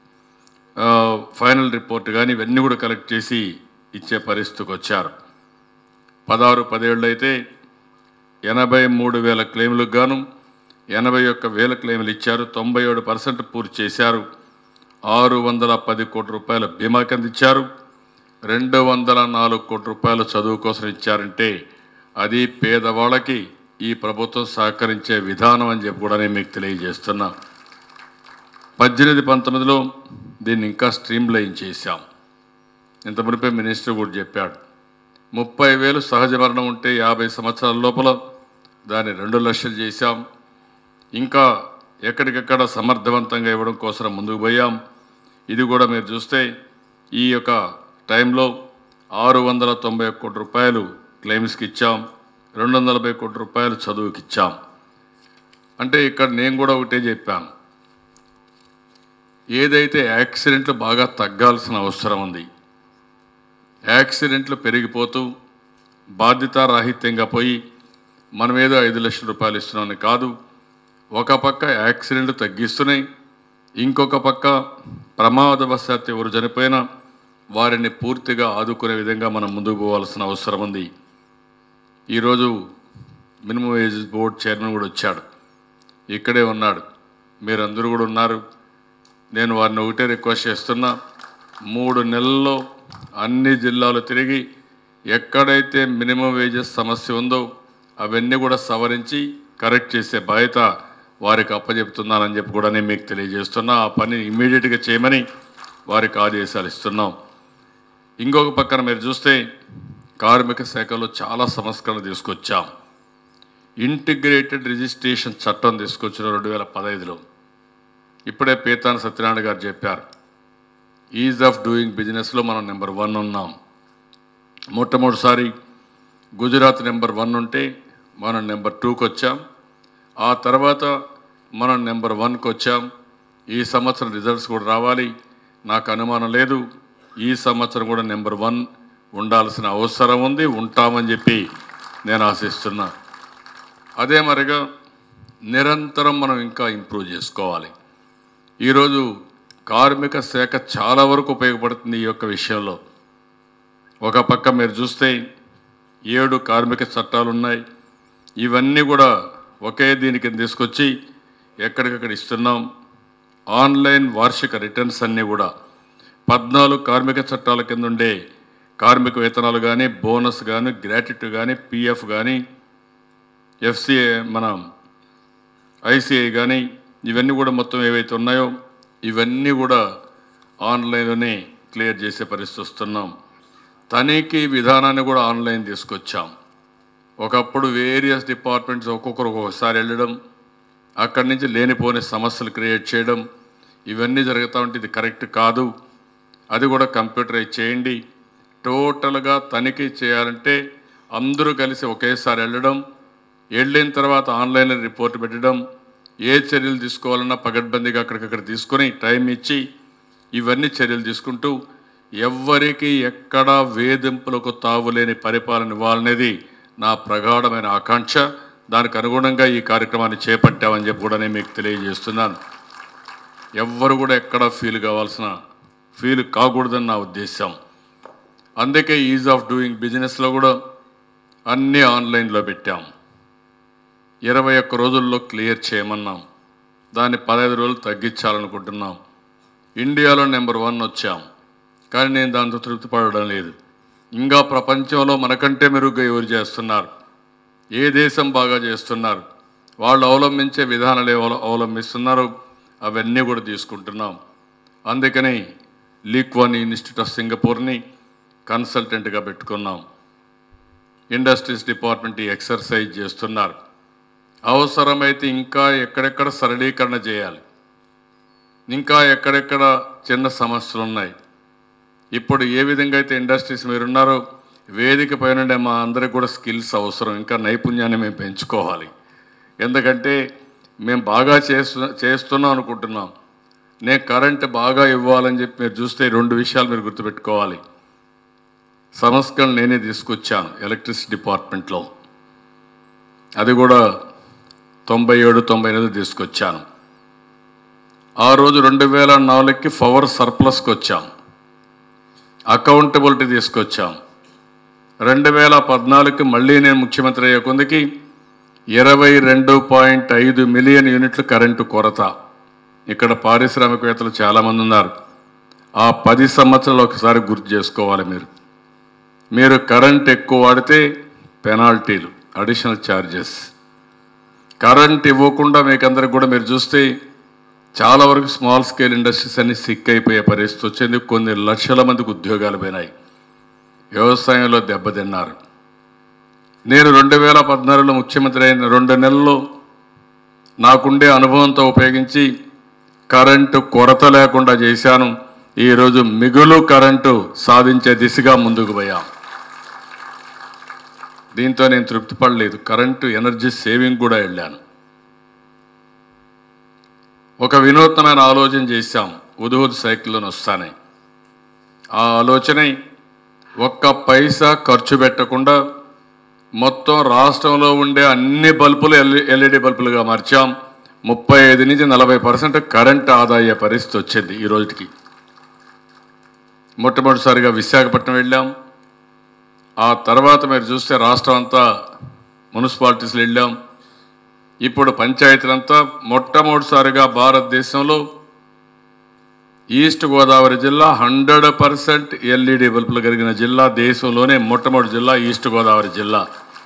S6: ఆ, ఫైనల్ రిపోర్ట్ కానీ ఇవన్నీ కూడా కలెక్ట్ చేసి ఇచ్చే పరిస్థితికి వచ్చారు పదహారు పదేళ్ళు అయితే ఎనభై మూడు వేల క్లెయిములకు గాను ఎనభై ఒక్క వేల క్లెయిములు ఇచ్చారు తొంభై ఏడు పర్సెంట్ పూర్తి చేశారు ఆరు వందల పది కోట్ల రూపాయల బీమా కింద ఇచ్చారు రెండు వందల నాలుగు కోట్ల రూపాయలు చదువు కోసం ఇచ్చారంటే అది పేదవాళ్ళకి ఈ ప్రభుత్వం సహకరించే విధానం అని చెప్పి కూడా నేను మీకు తెలియజేస్తున్నా పద్దెనిమిది పంతొమ్మిదిలో దీన్ని ఇంకా స్ట్రీమ్ లైన్ చేశాం ఇంత మునిపే మినిస్టర్ కూడా చెప్పాడు ముప్పై వేలు సహజ మరణం ఉంటే యాభై సంవత్సరాల లోపల దాన్ని రెండు లక్షలు చేశాం ఇంకా ఎక్కడికెక్కడ సమర్థవంతంగా ఇవ్వడం కోసం ముందుకు పోయాం ఇది కూడా మీరు చూస్తే ఈ యొక్క టైంలో ఆరు వందల తొంభై ఒక్క కోటి రూపాయలు క్లెయిమ్స్కి ఇచ్చాం రెండు వందల నలభై కోటి రూపాయలు చదువుకి ఇచ్చాం అంటే ఇక్కడ నేను కూడా ఒకటే చెప్పాను ఏదైతే యాక్సిడెంట్లు బాగా తగ్గాల్సిన అవసరం ఉంది యాక్సిడెంట్లు పెరిగిపోతూ బాధ్యతారాహిత్యంగా పోయి మనం ఏదో ఐదు లక్షల రూపాయలు ఇస్తున్నామని కాదు ఒక పక్క యాక్సిడెంట్లు తగ్గిస్తున్నాయి ఇంకొక పక్క ప్రమాదవశాత్తు ఎవరు చనిపోయినా వారిని పూర్తిగా ఆదుకునే విధంగా మనం ముందుకు పోవాల్సిన అవసరం ఉంది ఈరోజు మినిమం వేజ్ బోర్డ్ చైర్మన్ కూడా వచ్చాడు ఇక్కడే ఉన్నాడు మీరందరూ కూడా ఉన్నారు నేను వారిని ఒకటే రిక్వెస్ట్ చేస్తున్నా మూడు నెలల్లో అన్ని జిల్లాలు తిరిగి ఎక్కడైతే మినిమం వేజెస్ సమస్య ఉందో అవన్నీ కూడా సవరించి కరెక్ట్ చేసే బాధ్యత వారికి అప్పచెప్తున్నానని చెప్పి కూడా నేను మీకు తెలియజేస్తున్నా ఆ పని ఇమ్మీడియట్గా చేయమని వారికి ఆదేశాలు ఇస్తున్నాం ఇంకొక పక్కన మీరు చూస్తే కార్మిక శాఖలో చాలా సంస్కరణ తీసుకొచ్చాం ఇంటిగ్రేటెడ్ రిజిస్ట్రేషన్ చట్టం తీసుకొచ్చిన రెండు వేల పదహైదులో ఇప్పుడే పీతాన్ సత్యనారాయణ గారు చెప్పారు ఈజ్ ఆఫ్ డూయింగ్ బిజినెస్లో మనం నెంబర్ వన్ ఉన్నాం మొట్టమొదటిసారి గుజరాత్ నెంబర్ వన్ ఉంటే మనం నెంబర్ టూకి వచ్చాం ఆ తర్వాత మనం నెంబర్ వన్కి వచ్చాం ఈ సంవత్సరం రిజల్ట్స్ కూడా రావాలి నాకు అనుమానం లేదు ఈ సంవత్సరం కూడా నెంబర్ వన్ ఉండాల్సిన అవసరం ఉంది ఉంటామని చెప్పి నేను ఆశిస్తున్నా అదే మరిగా నిరంతరం మనం ఇంకా ఇంప్రూవ్ చేసుకోవాలి ఈరోజు కార్మిక శాఖ చాలా వరకు ఉపయోగపడుతుంది ఈ యొక్క విషయంలో ఒక పక్క మీరు చూస్తే ఏడు కార్మిక చట్టాలు ఉన్నాయి ఇవన్నీ కూడా ఒకే దీని కింద తీసుకొచ్చి ఎక్కడికక్కడ ఇస్తున్నాం ఆన్లైన్ వార్షిక రిటర్న్స్ అన్నీ కూడా పద్నాలుగు కార్మిక చట్టాల కింద ఉండే కార్మిక వేతనాలు కానీ బోనస్ కానీ గ్రాట్యుటీ కానీ పిఎఫ్ కానీ ఎఫ్సిఏ మన ఐసిఐ కానీ ఇవన్నీ కూడా మొత్తం ఏవైతే ఉన్నాయో ఇవన్నీ కూడా ఆన్లైన్లోనే క్లియర్ చేసే పరిస్థితి వస్తున్నాం తనిఖీ విధానాన్ని కూడా ఆన్లైన్ తీసుకొచ్చాం ఒకప్పుడు వేరియస్ డిపార్ట్మెంట్స్ ఒక్కొక్కరు ఒక్కొక్కసారి వెళ్ళడం అక్కడి నుంచి లేనిపోని సమస్యలు క్రియేట్ చేయడం ఇవన్నీ జరుగుతూ ఉంటే ఇది కరెక్ట్ కాదు అది కూడా కంప్యూటరైజ్ చేయండి టోటల్గా తనిఖీ చేయాలంటే అందరూ కలిసి ఒకేసారి వెళ్ళడం వెళ్ళిన తర్వాత ఆన్లైన్లో రిపోర్ట్ పెట్టడం ఏ చర్యలు తీసుకోవాలన్నా పగడ్బందీగా అక్కడికక్కడ తీసుకొని టైం ఇచ్చి ఇవన్నీ చర్యలు తీసుకుంటూ ఎవ్వరికి ఎక్కడా వేధింపులకు తావులేని పరిపాలన ఇవ్వాలనేది నా ప్రగాఢమైన ఆకాంక్ష దానికి అనుగుణంగా ఈ కార్యక్రమాన్ని చేపట్టామని చెప్పి కూడా నేను మీకు తెలియజేస్తున్నాను ఎవ్వరు కూడా ఎక్కడ ఫీల్ కావాల్సిన ఫీల్ కాకూడదని నా ఉద్దేశం అందుకే ఈజ్ ఆఫ్ డూయింగ్ బిజినెస్లో కూడా అన్నీ ఆన్లైన్లో పెట్టాం ఇరవై ఒక్క రోజుల్లో క్లియర్ చేయమన్నాం దాన్ని పదహైదు రోజులు తగ్గించాలనుకుంటున్నాం ఇండియాలో నెంబర్ వన్ వచ్చాం కానీ నేను దాంతో తృప్తి పడడం లేదు ఇంకా ప్రపంచంలో మనకంటే మెరుగ్గా ఎవరు చేస్తున్నారు ఏ దేశం బాగా చేస్తున్నారు వాళ్ళు అవలంబించే విధానాలు ఏ అవల- అవలంబిస్తున్నారో అవన్నీ కూడా తీసుకుంటున్నాం అందుకని లీక్ వన్ ఇన్స్టిట్యూట్ ఆఫ్ సింగపూర్ని కన్సల్టెంట్గా పెట్టుకున్నాం ఇండస్ట్రీస్ డిపార్ట్మెంట్ ఈ ఎక్సర్సైజ్ చేస్తున్నారు అవసరమైతే ఇంకా ఎక్కడెక్కడ సరళీకరణ చేయాలి ఇంకా ఎక్కడెక్కడ చిన్న సమస్యలు ఉన్నాయి ఇప్పుడు ఏ విధంగా అయితే ఇండస్ట్రీస్ మీరున్నారో వేదిక పైన మా అందరికి కూడా స్కిల్స్ అవసరం ఇంకా నైపుణ్యాన్ని మేము పెంచుకోవాలి ఎందుకంటే మేము బాగా చేస్తు చేస్తున్నాం అనుకుంటున్నాం నేను కరెంట్ బాగా ఇవ్వాలని చెప్పి మీరు చూస్తే రెండు విషయాలు మీరు గుర్తుపెట్టుకోవాలి సంస్కరణ నేనే తీసుకొచ్చాను ఎలక్ట్రిసిటీ డిపార్ట్మెంట్లో అది కూడా తొంభై ఏడు తొంభై ఎనిమిది తీసుకొచ్చాను ఆ రోజు రెండు వేల నాలుగుకి పవర్ సర్ప్లస్కి వచ్చాం అకౌంటబిలిటీ తీసుకొచ్చాం రెండు వేల పద్నాలుగుకి మళ్ళీ నేను ముఖ్యమంత్రి అయ్యే కొందికి ఇరవై రెండు పాయింట్ ఐదు మిలియన్ యూనిట్లు కరెంటు కొరత ఇక్కడ పారిశ్రామికవేత్తలు చాలామంది ఉన్నారు ఆ పది సంవత్సరాలు ఒకసారి గుర్తు చేసుకోవాలి మీరు మీరు కరెంట్ ఎక్కువ వాడితే పెనాల్టీలు అడిషనల్ ఛార్జెస్ కరెంట్ ఇవ్వకుండా మీకు అందరికి కూడా మీరు చూస్తే చాలా వరకు స్మాల్ స్కేల్ ఇండస్ట్రీస్ అన్ని సిక్ అయిపోయే పరిస్థితి వచ్చింది కొన్ని లక్షల మందికి ఉద్యోగాలు పోయినాయి వ్యవసాయంలో దెబ్బతిన్నారు నేను రెండు వేల పద్నాలుగులో ముఖ్యమంత్రి అయిన రెండు నెలల్లో నాకుండే అనుభవంతో ఉపయోగించి కరెంటు కొరత లేకుండా చేశాను ఈరోజు మిగులు కరెంటు సాధించే దిశగా ముందుకు పోయాం దీంతో నేను తృప్తి పడలేదు కరెంటు ఎనర్జీ సేవింగ్ కూడా వెళ్ళాను ఒక వినూత్నమైన ఆలోచన చేశాం ఉదుహుద్ సైకిల్లోని వస్తానే ఆ ఆలోచన ఒక్క పైసా ఖర్చు పెట్టకుండా మొత్తం రాష్ట్రంలో ఉండే అన్ని బల్బులు ఎల్ ఎల్ఈడి బల్బులుగా మార్చాం ముప్పై ఐదు నుంచి నలభై పర్సెంట్ కరెంట్ ఆదాయ పరిస్థితి వచ్చింది ఈ రోజుకి మొట్టమొదటిసారిగా విశాఖపట్నం వెళ్ళాం ఆ తర్వాత మీరు చూస్తే రాష్ట్రం అంతా మున్సిపాలిటీస్లో వెళ్ళాం ఇప్పుడు పంచాయతీలంతా మొట్టమొదటిసారిగా భారతదేశంలో ఈస్ట్ గోదావరి జిల్లా హండ్రెడ్ పర్సెంట్ ఎల్ఈడి బల్బులు కలిగిన జిల్లా దేశంలోనే మొట్టమొదటి జిల్లా ఈస్ట్ గోదావరి జిల్లా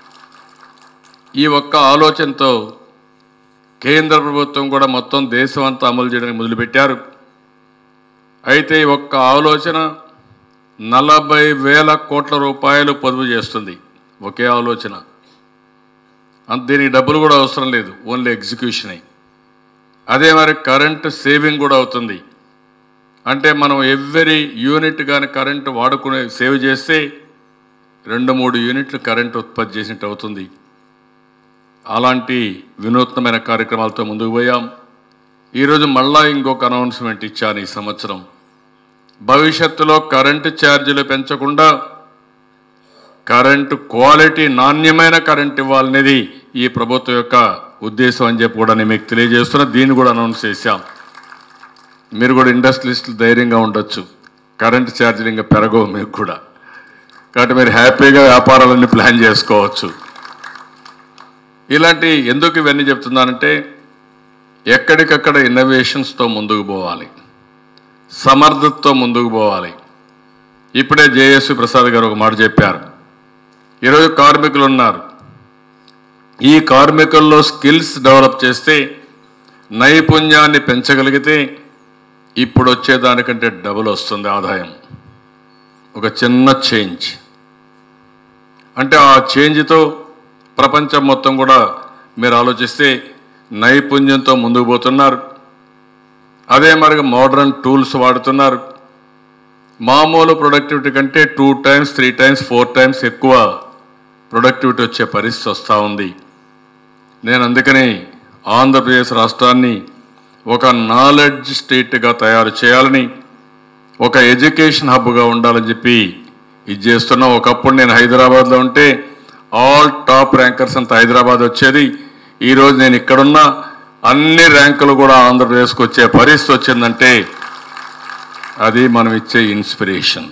S6: ఈ ఒక్క ఆలోచనతో కేంద్ర ప్రభుత్వం కూడా మొత్తం దేశం అంతా అమలు చేయడానికి మొదలుపెట్టారు అయితే ఈ ఒక్క ఆలోచన నలభై వేల కోట్ల రూపాయలు పొదుపు చేస్తుంది ఒకే ఆలోచన అంత దీనికి డబ్బులు కూడా అవసరం లేదు ఓన్లీ ఎగ్జిక్యూషన్ అయి అదే మరి కరెంట్ సేవింగ్ కూడా అవుతుంది అంటే మనం ఎవ్రీ యూనిట్ కానీ కరెంటు వాడుకునే సేవ్ చేస్తే రెండు మూడు యూనిట్లు కరెంట్ ఉత్పత్తి చేసినట్టు అవుతుంది అలాంటి వినూత్నమైన కార్యక్రమాలతో ముందుకు పోయాం ఈరోజు మళ్ళా ఇంకొక అనౌన్స్మెంట్ ఇచ్చాను ఈ సంవత్సరం భవిష్యత్తులో కరెంటు ఛార్జీలు పెంచకుండా కరెంటు క్వాలిటీ నాణ్యమైన కరెంట్ ఇవ్వాలనేది ఈ ప్రభుత్వం యొక్క ఉద్దేశం అని చెప్పి కూడా నేను మీకు తెలియజేస్తున్నా దీన్ని కూడా అనౌన్స్ చేశాం మీరు కూడా ఇండస్ట్రియలిస్టులు ధైర్యంగా ఉండొచ్చు కరెంట్ ఛార్జీలు ఇంకా పెరగవు మీకు కూడా కాబట్టి మీరు హ్యాపీగా వ్యాపారాలన్నీ ప్లాన్ చేసుకోవచ్చు ఇలాంటి ఎందుకు ఇవన్నీ చెప్తున్నానంటే ఎక్కడికక్కడ ఇన్నోవేషన్స్తో ముందుకు పోవాలి సమర్థతతో ముందుకు పోవాలి ఇప్పుడే జేఎస్వి ప్రసాద్ గారు ఒక మాట చెప్పారు ఈరోజు కార్మికులు ఉన్నారు ఈ కార్మికుల్లో స్కిల్స్ డెవలప్ చేస్తే నైపుణ్యాన్ని పెంచగలిగితే ఇప్పుడు వచ్చేదానికంటే డబుల్ వస్తుంది ఆదాయం ఒక చిన్న చేంజ్ అంటే ఆ చేంజ్తో ప్రపంచం మొత్తం కూడా మీరు ఆలోచిస్తే నైపుణ్యంతో ముందుకు పోతున్నారు అదే మరి మోడర్న్ టూల్స్ వాడుతున్నారు మామూలు ప్రొడక్టివిటీ కంటే two times three times four times ఎక్కువ ప్రొడక్టివిటీ వచ్చే పరిస్థితి వస్తూ ఉంది నేను అందుకని ఆంధ్రప్రదేశ్ రాష్ట్రాన్ని ఒక నాలెడ్జ్ స్టేట్గా తయారు చేయాలని ఒక ఎడ్యుకేషన్ హబ్గా ఉండాలని చెప్పి ఇది చేస్తున్నాం ఒకప్పుడు నేను హైదరాబాద్లో ఉంటే ఆల్ టాప్ ర్యాంకర్స్ అంతా హైదరాబాద్ వచ్చేది ఈరోజు నేను ఇక్కడున్న అన్ని ర్యాంకులు కూడా ఆంధ్రప్రదేశ్కి వచ్చే పరిస్థితి వచ్చిందంటే అది మనం ఇచ్చే ఇన్స్పిరేషన్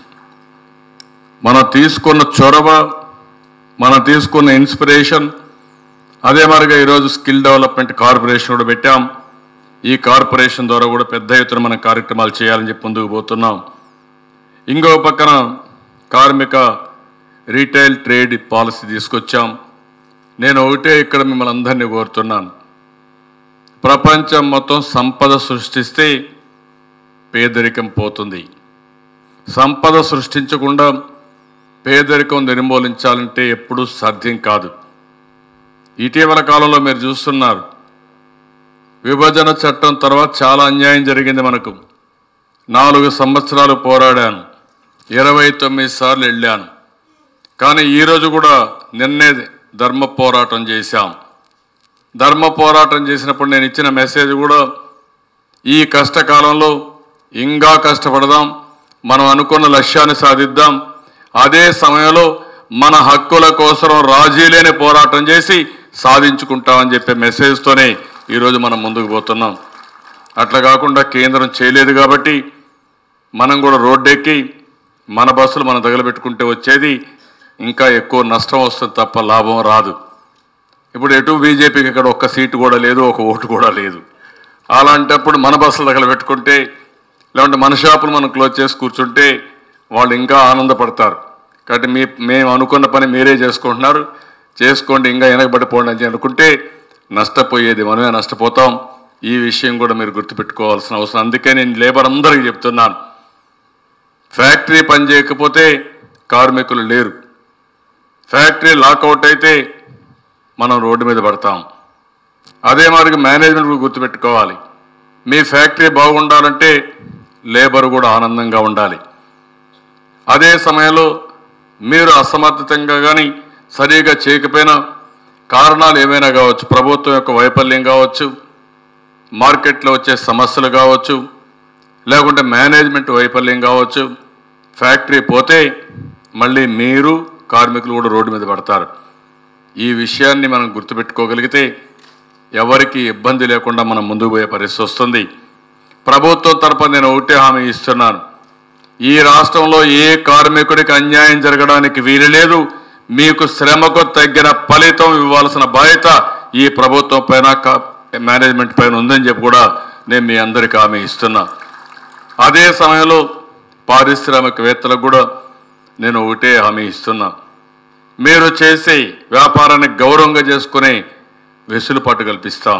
S6: మనం తీసుకున్న చొరవ మనం తీసుకున్న ఇన్స్పిరేషన్ అదే మరిగా ఈరోజు స్కిల్ డెవలప్మెంట్ కార్పొరేషన్ కూడా పెట్టాం ఈ కార్పొరేషన్ ద్వారా కూడా పెద్ద ఎత్తున మనం కార్యక్రమాలు చేయాలని చెప్పి ముందుకు పోతున్నాం ఇంకో పక్కన కార్మిక రీటైల్ ట్రేడ్ పాలసీ తీసుకొచ్చాం నేను ఒకటే ఇక్కడ మిమ్మల్ని అందరినీ కోరుతున్నాను ప్రపంచం మొత్తం సంపద సృష్టిస్తే పేదరికం పోతుంది సంపద సృష్టించకుండా పేదరికం నిర్మూలించాలంటే ఎప్పుడూ సాధ్యం కాదు ఇటీవల కాలంలో మీరు చూస్తున్నారు విభజన చట్టం తర్వాత చాలా అన్యాయం జరిగింది మనకు నాలుగు సంవత్సరాలు పోరాడాను ఇరవై తొమ్మిది సార్లు వెళ్ళాను కానీ ఈరోజు కూడా నిన్నే ధర్మ పోరాటం చేశాం ధర్మ పోరాటం చేసినప్పుడు నేను ఇచ్చిన మెసేజ్ కూడా ఈ కష్టకాలంలో ఇంకా కష్టపడదాం మనం అనుకున్న లక్ష్యాన్ని సాధిద్దాం అదే సమయంలో మన హక్కుల కోసం రాజీ లేని పోరాటం చేసి సాధించుకుంటామని చెప్పే మెసేజ్తోనే ఈరోజు మనం ముందుకు పోతున్నాం అట్లా కాకుండా కేంద్రం చేయలేదు కాబట్టి మనం కూడా రోడ్డెక్కి మన బస్సులు మనం తగలబెట్టుకుంటే వచ్చేది ఇంకా ఎక్కువ నష్టం వస్తుంది తప్ప లాభం రాదు ఇప్పుడు ఎటు బీజేపీకి ఇక్కడ ఒక్క సీటు కూడా లేదు ఒక ఓటు కూడా లేదు అలాంటప్పుడు మన బస్సులు తగలబెట్టుకుంటే లేదంటే మన షాపులు మనం క్లోజ్ చేసి కూర్చుంటే వాళ్ళు ఇంకా ఆనందపడతారు కాబట్టి మీ మేము అనుకున్న పని మీరే చేసుకుంటున్నారు చేసుకోండి ఇంకా వెనకబడిపోండి అని అనుకుంటే నష్టపోయేది మనమే నష్టపోతాం ఈ విషయం కూడా మీరు గుర్తుపెట్టుకోవాల్సిన అవసరం అందుకే నేను లేబర్ అందరికీ చెప్తున్నాను ఫ్యాక్టరీ పని చేయకపోతే కార్మికులు లేరు ఫ్యాక్టరీ లాకౌట్ అయితే మనం రోడ్డు మీద పడతాం అదే మరి మేనేజ్మెంట్ కూడా గుర్తుపెట్టుకోవాలి మీ ఫ్యాక్టరీ బాగుండాలంటే లేబర్ కూడా ఆనందంగా ఉండాలి అదే సమయంలో మీరు అసమర్థతంగా కానీ సరిగా చేయకపోయినా కారణాలు ఏమైనా కావచ్చు ప్రభుత్వం యొక్క వైఫల్యం కావచ్చు మార్కెట్లో వచ్చే సమస్యలు కావచ్చు లేకుంటే మేనేజ్మెంట్ వైఫల్యం కావచ్చు ఫ్యాక్టరీ పోతే మళ్ళీ మీరు కార్మికులు కూడా రోడ్డు మీద పడతారు ఈ విషయాన్ని మనం గుర్తుపెట్టుకోగలిగితే ఎవరికి ఇబ్బంది లేకుండా మనం ముందుకు పోయే పరిస్థితి వస్తుంది ప్రభుత్వం తరపున నేను ఒకటే హామీ ఇస్తున్నాను ఈ రాష్ట్రంలో ఏ కార్మికుడికి అన్యాయం జరగడానికి వీలు లేదు మీకు శ్రమకు తగ్గిన ఫలితం ఇవ్వాల్సిన బాధ్యత ఈ ప్రభుత్వం పైన కా- మేనేజ్మెంట్ పైన ఉందని చెప్పి కూడా నేను మీ అందరికీ హామీ ఇస్తున్నా అదే సమయంలో పారిశ్రామికవేత్తలకు కూడా నేను ఒకటే హామీ ఇస్తున్నా మీరు చేసే వ్యాపారాన్ని గౌరవంగా చేసుకునే వెసులుబాటు కల్పిస్తాం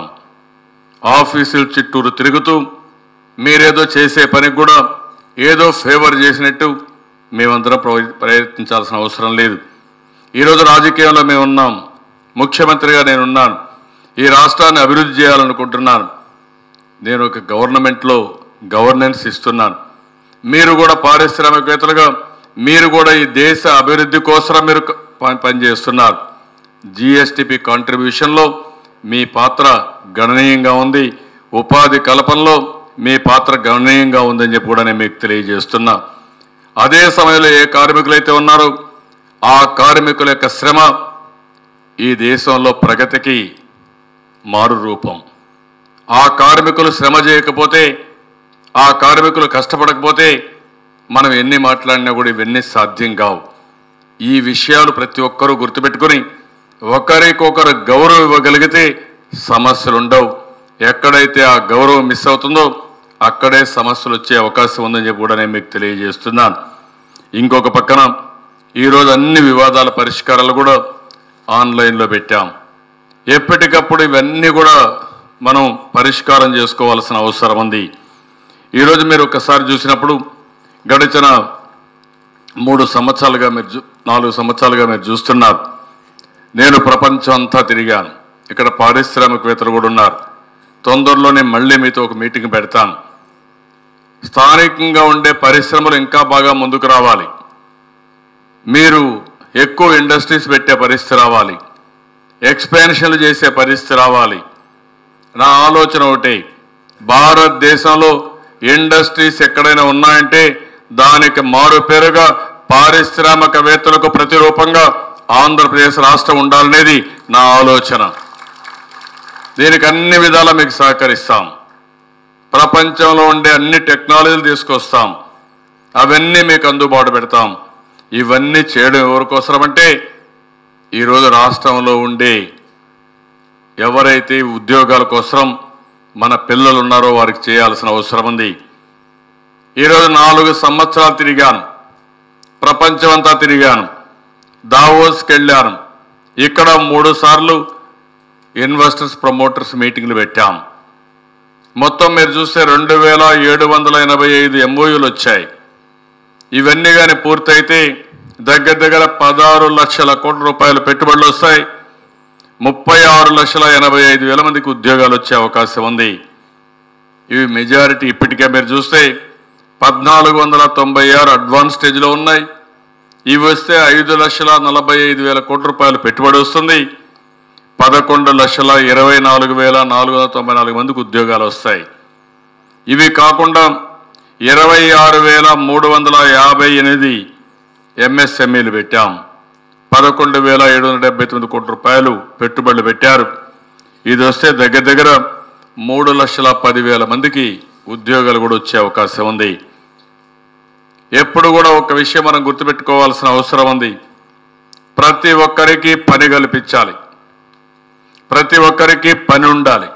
S6: ఆఫీసుల చుట్టూరు తిరుగుతూ మీరేదో చేసే పనికి కూడా ఏదో ఫేవర్ చేసినట్టు మేమందరం ప్రవ- ప్రయత్నించాల్సిన అవసరం లేదు ఈరోజు రాజకీయంలో మేము ఉన్నాం ముఖ్యమంత్రిగా నేనున్నాను ఈ రాష్ట్రాన్ని అభివృద్ధి చేయాలనుకుంటున్నాను నేను ఒక గవర్నమెంట్లో గవర్నెన్స్ ఇస్తున్నాను మీరు కూడా పారిశ్రామికవేత్తలుగా మీరు కూడా ఈ దేశ అభివృద్ధి కోసం మీరు క- ప- పనిచేస్తున్నారు జిఎస్టిపి కాంట్రిబ్యూషన్లో మీ పాత్ర గణనీయంగా ఉంది ఉపాధి కల్పనలో మీ పాత్ర గణనీయంగా ఉందని చెప్పి కూడా నేను మీకు తెలియజేస్తున్నా అదే సమయంలో ఏ కార్మికులైతే ఉన్నారో ఆ కార్మికుల యొక్క శ్రమ ఈ దేశంలో ప్రగతికి మారు రూపం ఆ కార్మికులు శ్రమ చేయకపోతే ఆ కార్మికులు కష్టపడకపోతే మనం ఎన్ని మాట్లాడినా కూడా ఇవన్నీ సాధ్యం కావు ఈ విషయాలు ప్రతి ఒక్కరూ గుర్తుపెట్టుకుని ఒకరికొకరు గౌరవం ఇవ్వగలిగితే సమస్యలు ఉండవు ఎక్కడైతే ఆ గౌరవం మిస్ అవుతుందో అక్కడే సమస్యలు వచ్చే అవకాశం ఉందని చెప్పి కూడా నేను మీకు తెలియజేస్తున్నాను ఇంకొక పక్కన ఈరోజు అన్ని వివాదాల పరిష్కారాలు కూడా ఆన్లైన్లో పెట్టాం ఎప్పటికప్పుడు ఇవన్నీ కూడా మనం పరిష్కారం చేసుకోవాల్సిన అవసరం ఉంది ఈరోజు మీరు ఒకసారి చూసినప్పుడు గడిచిన మూడు సంవత్సరాలుగా మీరు చూ- నాలుగు సంవత్సరాలుగా మీరు చూస్తున్నారు నేను ప్రపంచం అంతా తిరిగాను ఇక్కడ పారిశ్రామికవేత్తలు కూడా ఉన్నారు తొందరలోనే మళ్ళీ మీతో ఒక మీటింగ్ పెడతాను స్థానికంగా ఉండే పరిశ్రమలు ఇంకా బాగా ముందుకు రావాలి మీరు ఎక్కువ ఇండస్ట్రీస్ పెట్టే పరిస్థితి రావాలి ఎక్స్పాన్షన్లు చేసే పరిస్థితి రావాలి నా ఆలోచన ఒకటే భారతదేశంలో ఇండస్ట్రీస్ ఎక్కడైనా ఉన్నాయంటే దానికి మారు పేరుగా పారిశ్రామికవేత్తలకు ప్రతిరూపంగా ఆంధ్రప్రదేశ్ రాష్ట్రం ఉండాలనేది నా ఆలోచన దీనికి అన్ని విధాలా మీకు సహకరిస్తాం ప్రపంచంలో ఉండే అన్ని టెక్నాలజీలు తీసుకొస్తాం అవన్నీ మీకు అందుబాటు పెడతాం ఇవన్నీ చేయడం ఎవరి కోసమంటే ఈరోజు రాష్ట్రంలో ఉండే ఎవరైతే ఉద్యోగాల కోసం మన పిల్లలు ఉన్నారో వారికి చేయాల్సిన అవసరం ఉంది ఈరోజు నాలుగు సంవత్సరాలు తిరిగాను ప్రపంచమంతా తిరిగాను దావోస్కి వెళ్ళాను ఇక్కడ మూడు సార్లు ఇన్వెస్టర్స్ ప్రమోటర్స్ మీటింగ్లు పెట్టాం మొత్తం మీరు చూస్తే రెండు వేల ఏడు వందల ఎనభై ఐదు ఎంఓయూలు వచ్చాయి ఇవన్నీ కానీ పూర్తయితే దగ్గర దగ్గర పదహారు లక్షల కోట్ల రూపాయల పెట్టుబడులు వస్తాయి ముప్పై ఆరు లక్షల ఎనభై ఐదు వేల మందికి ఉద్యోగాలు వచ్చే అవకాశం ఉంది ఇవి మెజారిటీ ఇప్పటికే మీరు చూస్తే పద్నాలుగు వందల తొంభై ఆరు అడ్వాన్స్ స్టేజ్లో ఉన్నాయి ఇవి వస్తే ఐదు లక్షల నలభై ఐదు వేల కోట్ల రూపాయలు పెట్టుబడి వస్తుంది పదకొండు లక్షల ఇరవై నాలుగు వేల నాలుగు వందల తొంభై నాలుగు మందికి ఉద్యోగాలు వస్తాయి ఇవి కాకుండా ఇరవై ఆరు వేల మూడు వందల యాభై ఎనిమిది ఎంఎస్ఎంఈలు పెట్టాం పదకొండు వేల ఏడు వందల డెబ్బై తొమ్మిది కోట్ల రూపాయలు పెట్టుబడులు పెట్టారు ఇది వస్తే దగ్గర దగ్గర మూడు లక్షల పదివేల మందికి ఉద్యోగాలు కూడా వచ్చే అవకాశం ఉంది ఎప్పుడు కూడా ఒక విషయం మనం గుర్తుపెట్టుకోవాల్సిన అవసరం ఉంది ప్రతి ఒక్కరికి పని కల్పించాలి ప్రతి ఒక్కరికి పని ఉండాలి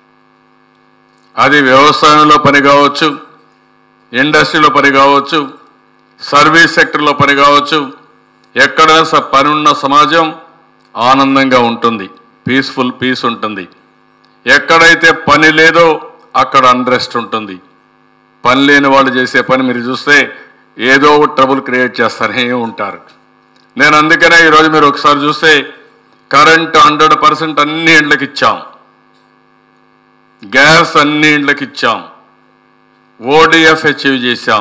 S6: అది వ్యవసాయంలో పని కావచ్చు ఇండస్ట్రీలో పని కావచ్చు సర్వీస్ సెక్టర్లో పని కావచ్చు ఎక్కడైనా స- పని ఉన్న సమాజం ఆనందంగా ఉంటుంది పీస్ఫుల్ పీస్ ఉంటుంది ఎక్కడైతే పని లేదో అక్కడ అన్రెస్ట్ ఉంటుంది పని లేని వాళ్ళు చేసే పని మీరు చూస్తే ఏదో ఒక ట్రబుల్ క్రియేట్ చేస్తూనే ఉంటారు నేను అందుకనే ఈరోజు మీరు ఒకసారి చూస్తే కరెంట్ హండ్రెడ్ పర్సెంట్ అన్ని ఇండ్లకి ఇచ్చాం గ్యాస్ అన్ని ఇండ్లకి ఇచ్చాం ఓడిఎఫ్ అచీవ్ చేశాం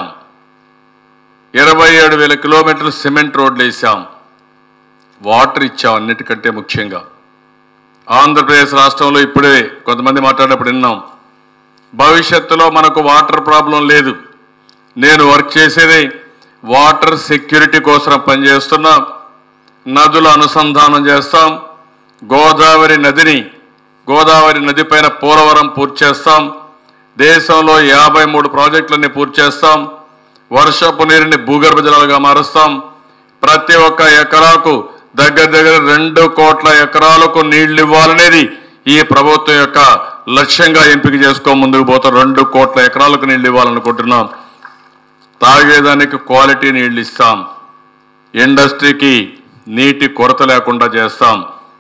S6: ఇరవై ఏడు వేల కిలోమీటర్లు సిమెంట్ రోడ్లు వేసాం వాటర్ ఇచ్చాం అన్నిటికంటే ముఖ్యంగా ఆంధ్రప్రదేశ్ రాష్ట్రంలో ఇప్పుడే కొంతమంది మాట్లాడినప్పుడు విన్నాం భవిష్యత్తులో మనకు వాటర్ ప్రాబ్లం లేదు నేను వర్క్ చేసేది వాటర్ సెక్యూరిటీ కోసం పనిచేస్తున్నా నదుల అనుసంధానం చేస్తాం గోదావరి నదిని గోదావరి నది పైన పోలవరం పూర్తి చేస్తాం దేశంలో యాభై మూడు ప్రాజెక్టులన్నీ పూర్తి చేస్తాం వర్షపు నీరుని భూగర్భ జలాలుగా మారుస్తాం ప్రతి ఒక్క ఎకరాకు దగ్గర దగ్గర రెండు కోట్ల ఎకరాలకు నీళ్లు ఇవ్వాలనేది ఈ ప్రభుత్వం యొక్క లక్ష్యంగా ఎంపిక చేసుకో ముందుకు పోతాం రెండు కోట్ల ఎకరాలకు నీళ్లు ఇవ్వాలనుకుంటున్నాం తాగేదానికి క్వాలిటీ నీళ్లు ఇస్తాం ఇండస్ట్రీకి నీటి కొరత లేకుండా చేస్తాం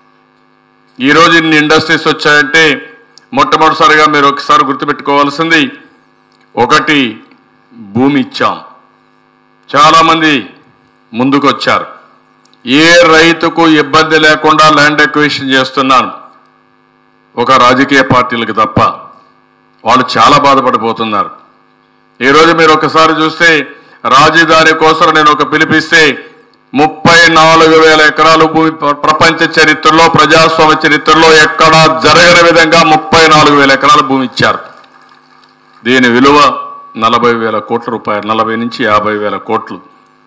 S6: ఈరోజు ఇన్ని ఇండస్ట్రీస్ వచ్చాయంటే మొట్టమొదటిసారిగా మీరు ఒకసారి గుర్తుపెట్టుకోవాల్సింది ఒకటి భూమి ఇచ్చాం చాలామంది ముందుకు వచ్చారు ఏ రైతుకు ఇబ్బంది లేకుండా ల్యాండ్ ఎక్విషన్ చేస్తున్నాను ఒక రాజకీయ పార్టీలకు తప్ప వాళ్ళు చాలా బాధపడిపోతున్నారు ఈరోజు మీరు ఒకసారి చూస్తే రాజధాని కోసం నేను ఒక పిలిపిస్తే ముప్పై నాలుగు వేల ఎకరాలు భూమి ప్ర- ప్రపంచ చరిత్రలో ప్రజాస్వామ్య చరిత్రలో ఎక్కడా జరగని విధంగా ముప్పై నాలుగు వేల ఎకరాల భూమి ఇచ్చారు దీని విలువ నలభై వేల కోట్ల రూపాయలు నలభై నుంచి యాభై వేల కోట్లు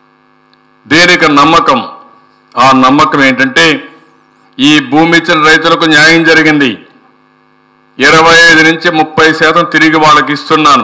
S6: దీనికి నమ్మకం ఆ నమ్మకం ఏంటంటే ఈ భూమి ఇచ్చిన రైతులకు న్యాయం జరిగింది ఇరవై ఐదు నుంచి ముప్పై శాతం తిరిగి వాళ్ళకి ఇస్తున్నాను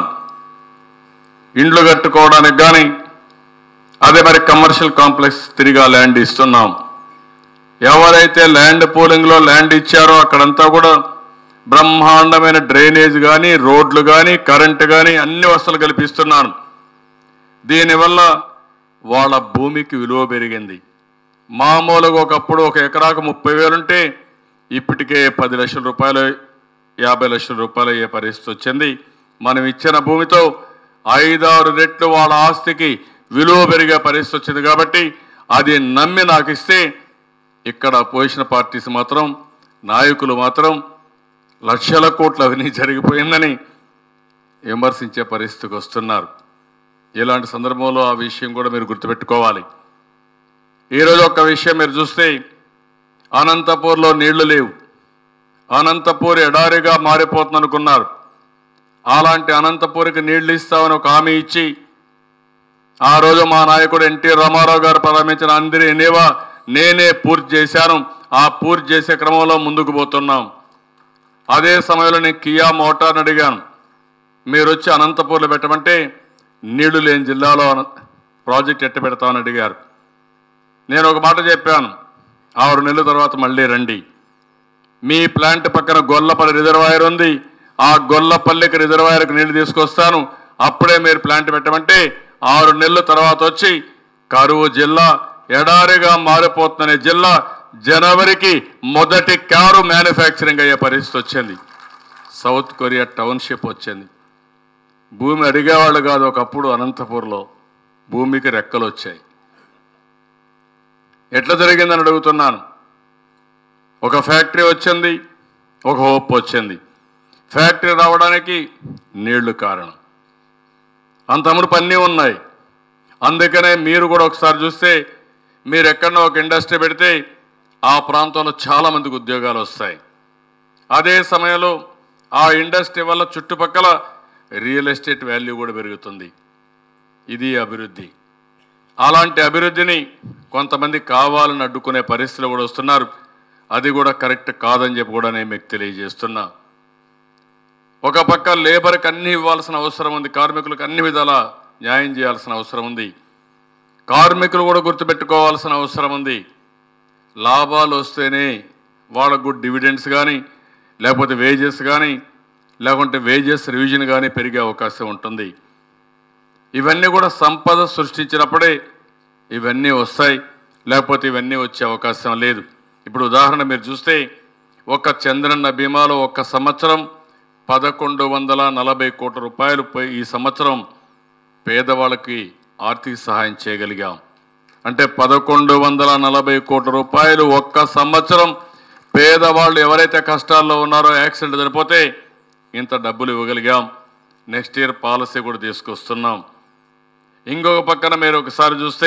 S6: ఇండ్లు కట్టుకోవడానికి కానీ అదే మరి కమర్షియల్ కాంప్లెక్స్ తిరిగి ఆ ల్యాండ్ ఇస్తున్నాం ఎవరైతే ల్యాండ్ పూలింగ్లో ల్యాండ్ ఇచ్చారో అక్కడంతా కూడా బ్రహ్మాండమైన డ్రైనేజ్ కానీ రోడ్లు కానీ కరెంటు కానీ అన్ని వసతులు కల్పిస్తున్నాను దీనివల్ల వాళ్ళ భూమికి విలువ పెరిగింది మామూలుగా ఒకప్పుడు ఒక ఎకరాకు ముప్పై వేలుంటే ఇప్పటికే పది లక్షల రూపాయలు యాభై లక్షల రూపాయలు అయ్యే పరిస్థితి వచ్చింది మనం ఇచ్చిన భూమితో ఐదారు రెట్లు వాళ్ళ ఆస్తికి విలువ పెరిగే పరిస్థితి వచ్చింది కాబట్టి అది నమ్మి నాకు ఇస్తే ఇక్కడ పొజిషన్ పార్టీస్ మాత్రం నాయకులు మాత్రం లక్షల కోట్ల అవినీతి జరిగిపోయిందని విమర్శించే పరిస్థితికి వస్తున్నారు ఇలాంటి సందర్భంలో ఆ విషయం కూడా మీరు గుర్తుపెట్టుకోవాలి ఈరోజు ఒక విషయం మీరు చూస్తే అనంతపూర్లో నీళ్లు లేవు అనంతపూర్ ఎడారిగా మారిపోతుంది అనుకున్నారు అలాంటి అనంతపూర్కి నీళ్లు ఇస్తామని ఒక హామీ ఇచ్చి ఆ రోజు మా నాయకుడు ఎన్టీ రామారావు గారు ప్రారంభించిన అందరి ఎనేవా నేనే పూర్తి చేశాను ఆ పూర్తి చేసే క్రమంలో ముందుకు పోతున్నాం అదే సమయంలో నేను కియా మోటార్ని అడిగాను మీరు వచ్చి అనంతపూర్లో పెట్టమంటే నీళ్లు లేని జిల్లాలో అన- ప్రాజెక్ట్ ఎట్ట పెడతామని అడిగారు నేను ఒక మాట చెప్పాను ఆరు నెలల తర్వాత మళ్ళీ రండి మీ ప్లాంట్ పక్కన గొల్లపల్లి రిజర్వాయర్ ఉంది ఆ గొల్లపల్లికి రిజర్వాయర్కి నీళ్లు తీసుకొస్తాను అప్పుడే మీరు ప్లాంట్ పెట్టమంటే ఆరు నెలల తర్వాత వచ్చి కరువు జిల్లా ఎడారిగా మారిపోతుందనే జిల్లా జనవరికి మొదటి కారు మ్యానుఫ్యాక్చరింగ్ అయ్యే పరిస్థితి వచ్చింది సౌత్ కొరియా టౌన్షిప్ వచ్చింది భూమి అడిగేవాళ్ళు కాదు ఒకప్పుడు అనంతపూర్లో భూమికి రెక్కలు వచ్చాయి ఎట్లా జరిగిందని అడుగుతున్నాను ఒక ఫ్యాక్టరీ వచ్చింది ఒక హోప్ వచ్చింది ఫ్యాక్టరీ రావడానికి నీళ్లు కారణం అంతముడు పన్నీ ఉన్నాయి అందుకనే మీరు కూడా ఒకసారి చూస్తే మీరు ఎక్కడన్నా ఒక ఇండస్ట్రీ పెడితే ఆ ప్రాంతంలో చాలా మందికి ఉద్యోగాలు వస్తాయి అదే సమయంలో ఆ ఇండస్ట్రీ వల్ల చుట్టుపక్కల రియల్ ఎస్టేట్ వాల్యూ కూడా పెరుగుతుంది ఇది అభివృద్ధి అలాంటి అభివృద్ధిని కొంతమంది కావాలని అడ్డుకునే పరిస్థితులు కూడా వస్తున్నారు అది కూడా కరెక్ట్ కాదని చెప్పి కూడా నేను మీకు తెలియజేస్తున్నా ఒక పక్క లేబర్కి అన్ని ఇవ్వాల్సిన అవసరం ఉంది కార్మికులకు అన్ని విధాల న్యాయం చేయాల్సిన అవసరం ఉంది కార్మికులు కూడా గుర్తుపెట్టుకోవాల్సిన అవసరం ఉంది లాభాలు వస్తేనే వాళ్ళకు డివిడెండ్స్ కానీ లేకపోతే వేజెస్ కానీ లేకుంటే వేజెస్ రివిజన్ కానీ పెరిగే అవకాశం ఉంటుంది ఇవన్నీ కూడా సంపద సృష్టించినప్పుడే ఇవన్నీ వస్తాయి లేకపోతే ఇవన్నీ వచ్చే అవకాశం లేదు ఇప్పుడు ఉదాహరణ మీరు చూస్తే ఒక చంద్రన్న బీమాలో ఒక్క సంవత్సరం పదకొండు వందల నలభై కోట్ల రూపాయలు పోయి ఈ సంవత్సరం పేదవాళ్ళకి ఆర్థిక సహాయం చేయగలిగాం అంటే పదకొండు వందల నలభై కోట్ల రూపాయలు ఒక్క సంవత్సరం పేదవాళ్ళు ఎవరైతే కష్టాల్లో ఉన్నారో యాక్సిడెంట్ చనిపోతే ఇంత డబ్బులు ఇవ్వగలిగాం నెక్స్ట్ ఇయర్ పాలసీ కూడా తీసుకొస్తున్నాం ఇంకొక పక్కన మీరు ఒకసారి చూస్తే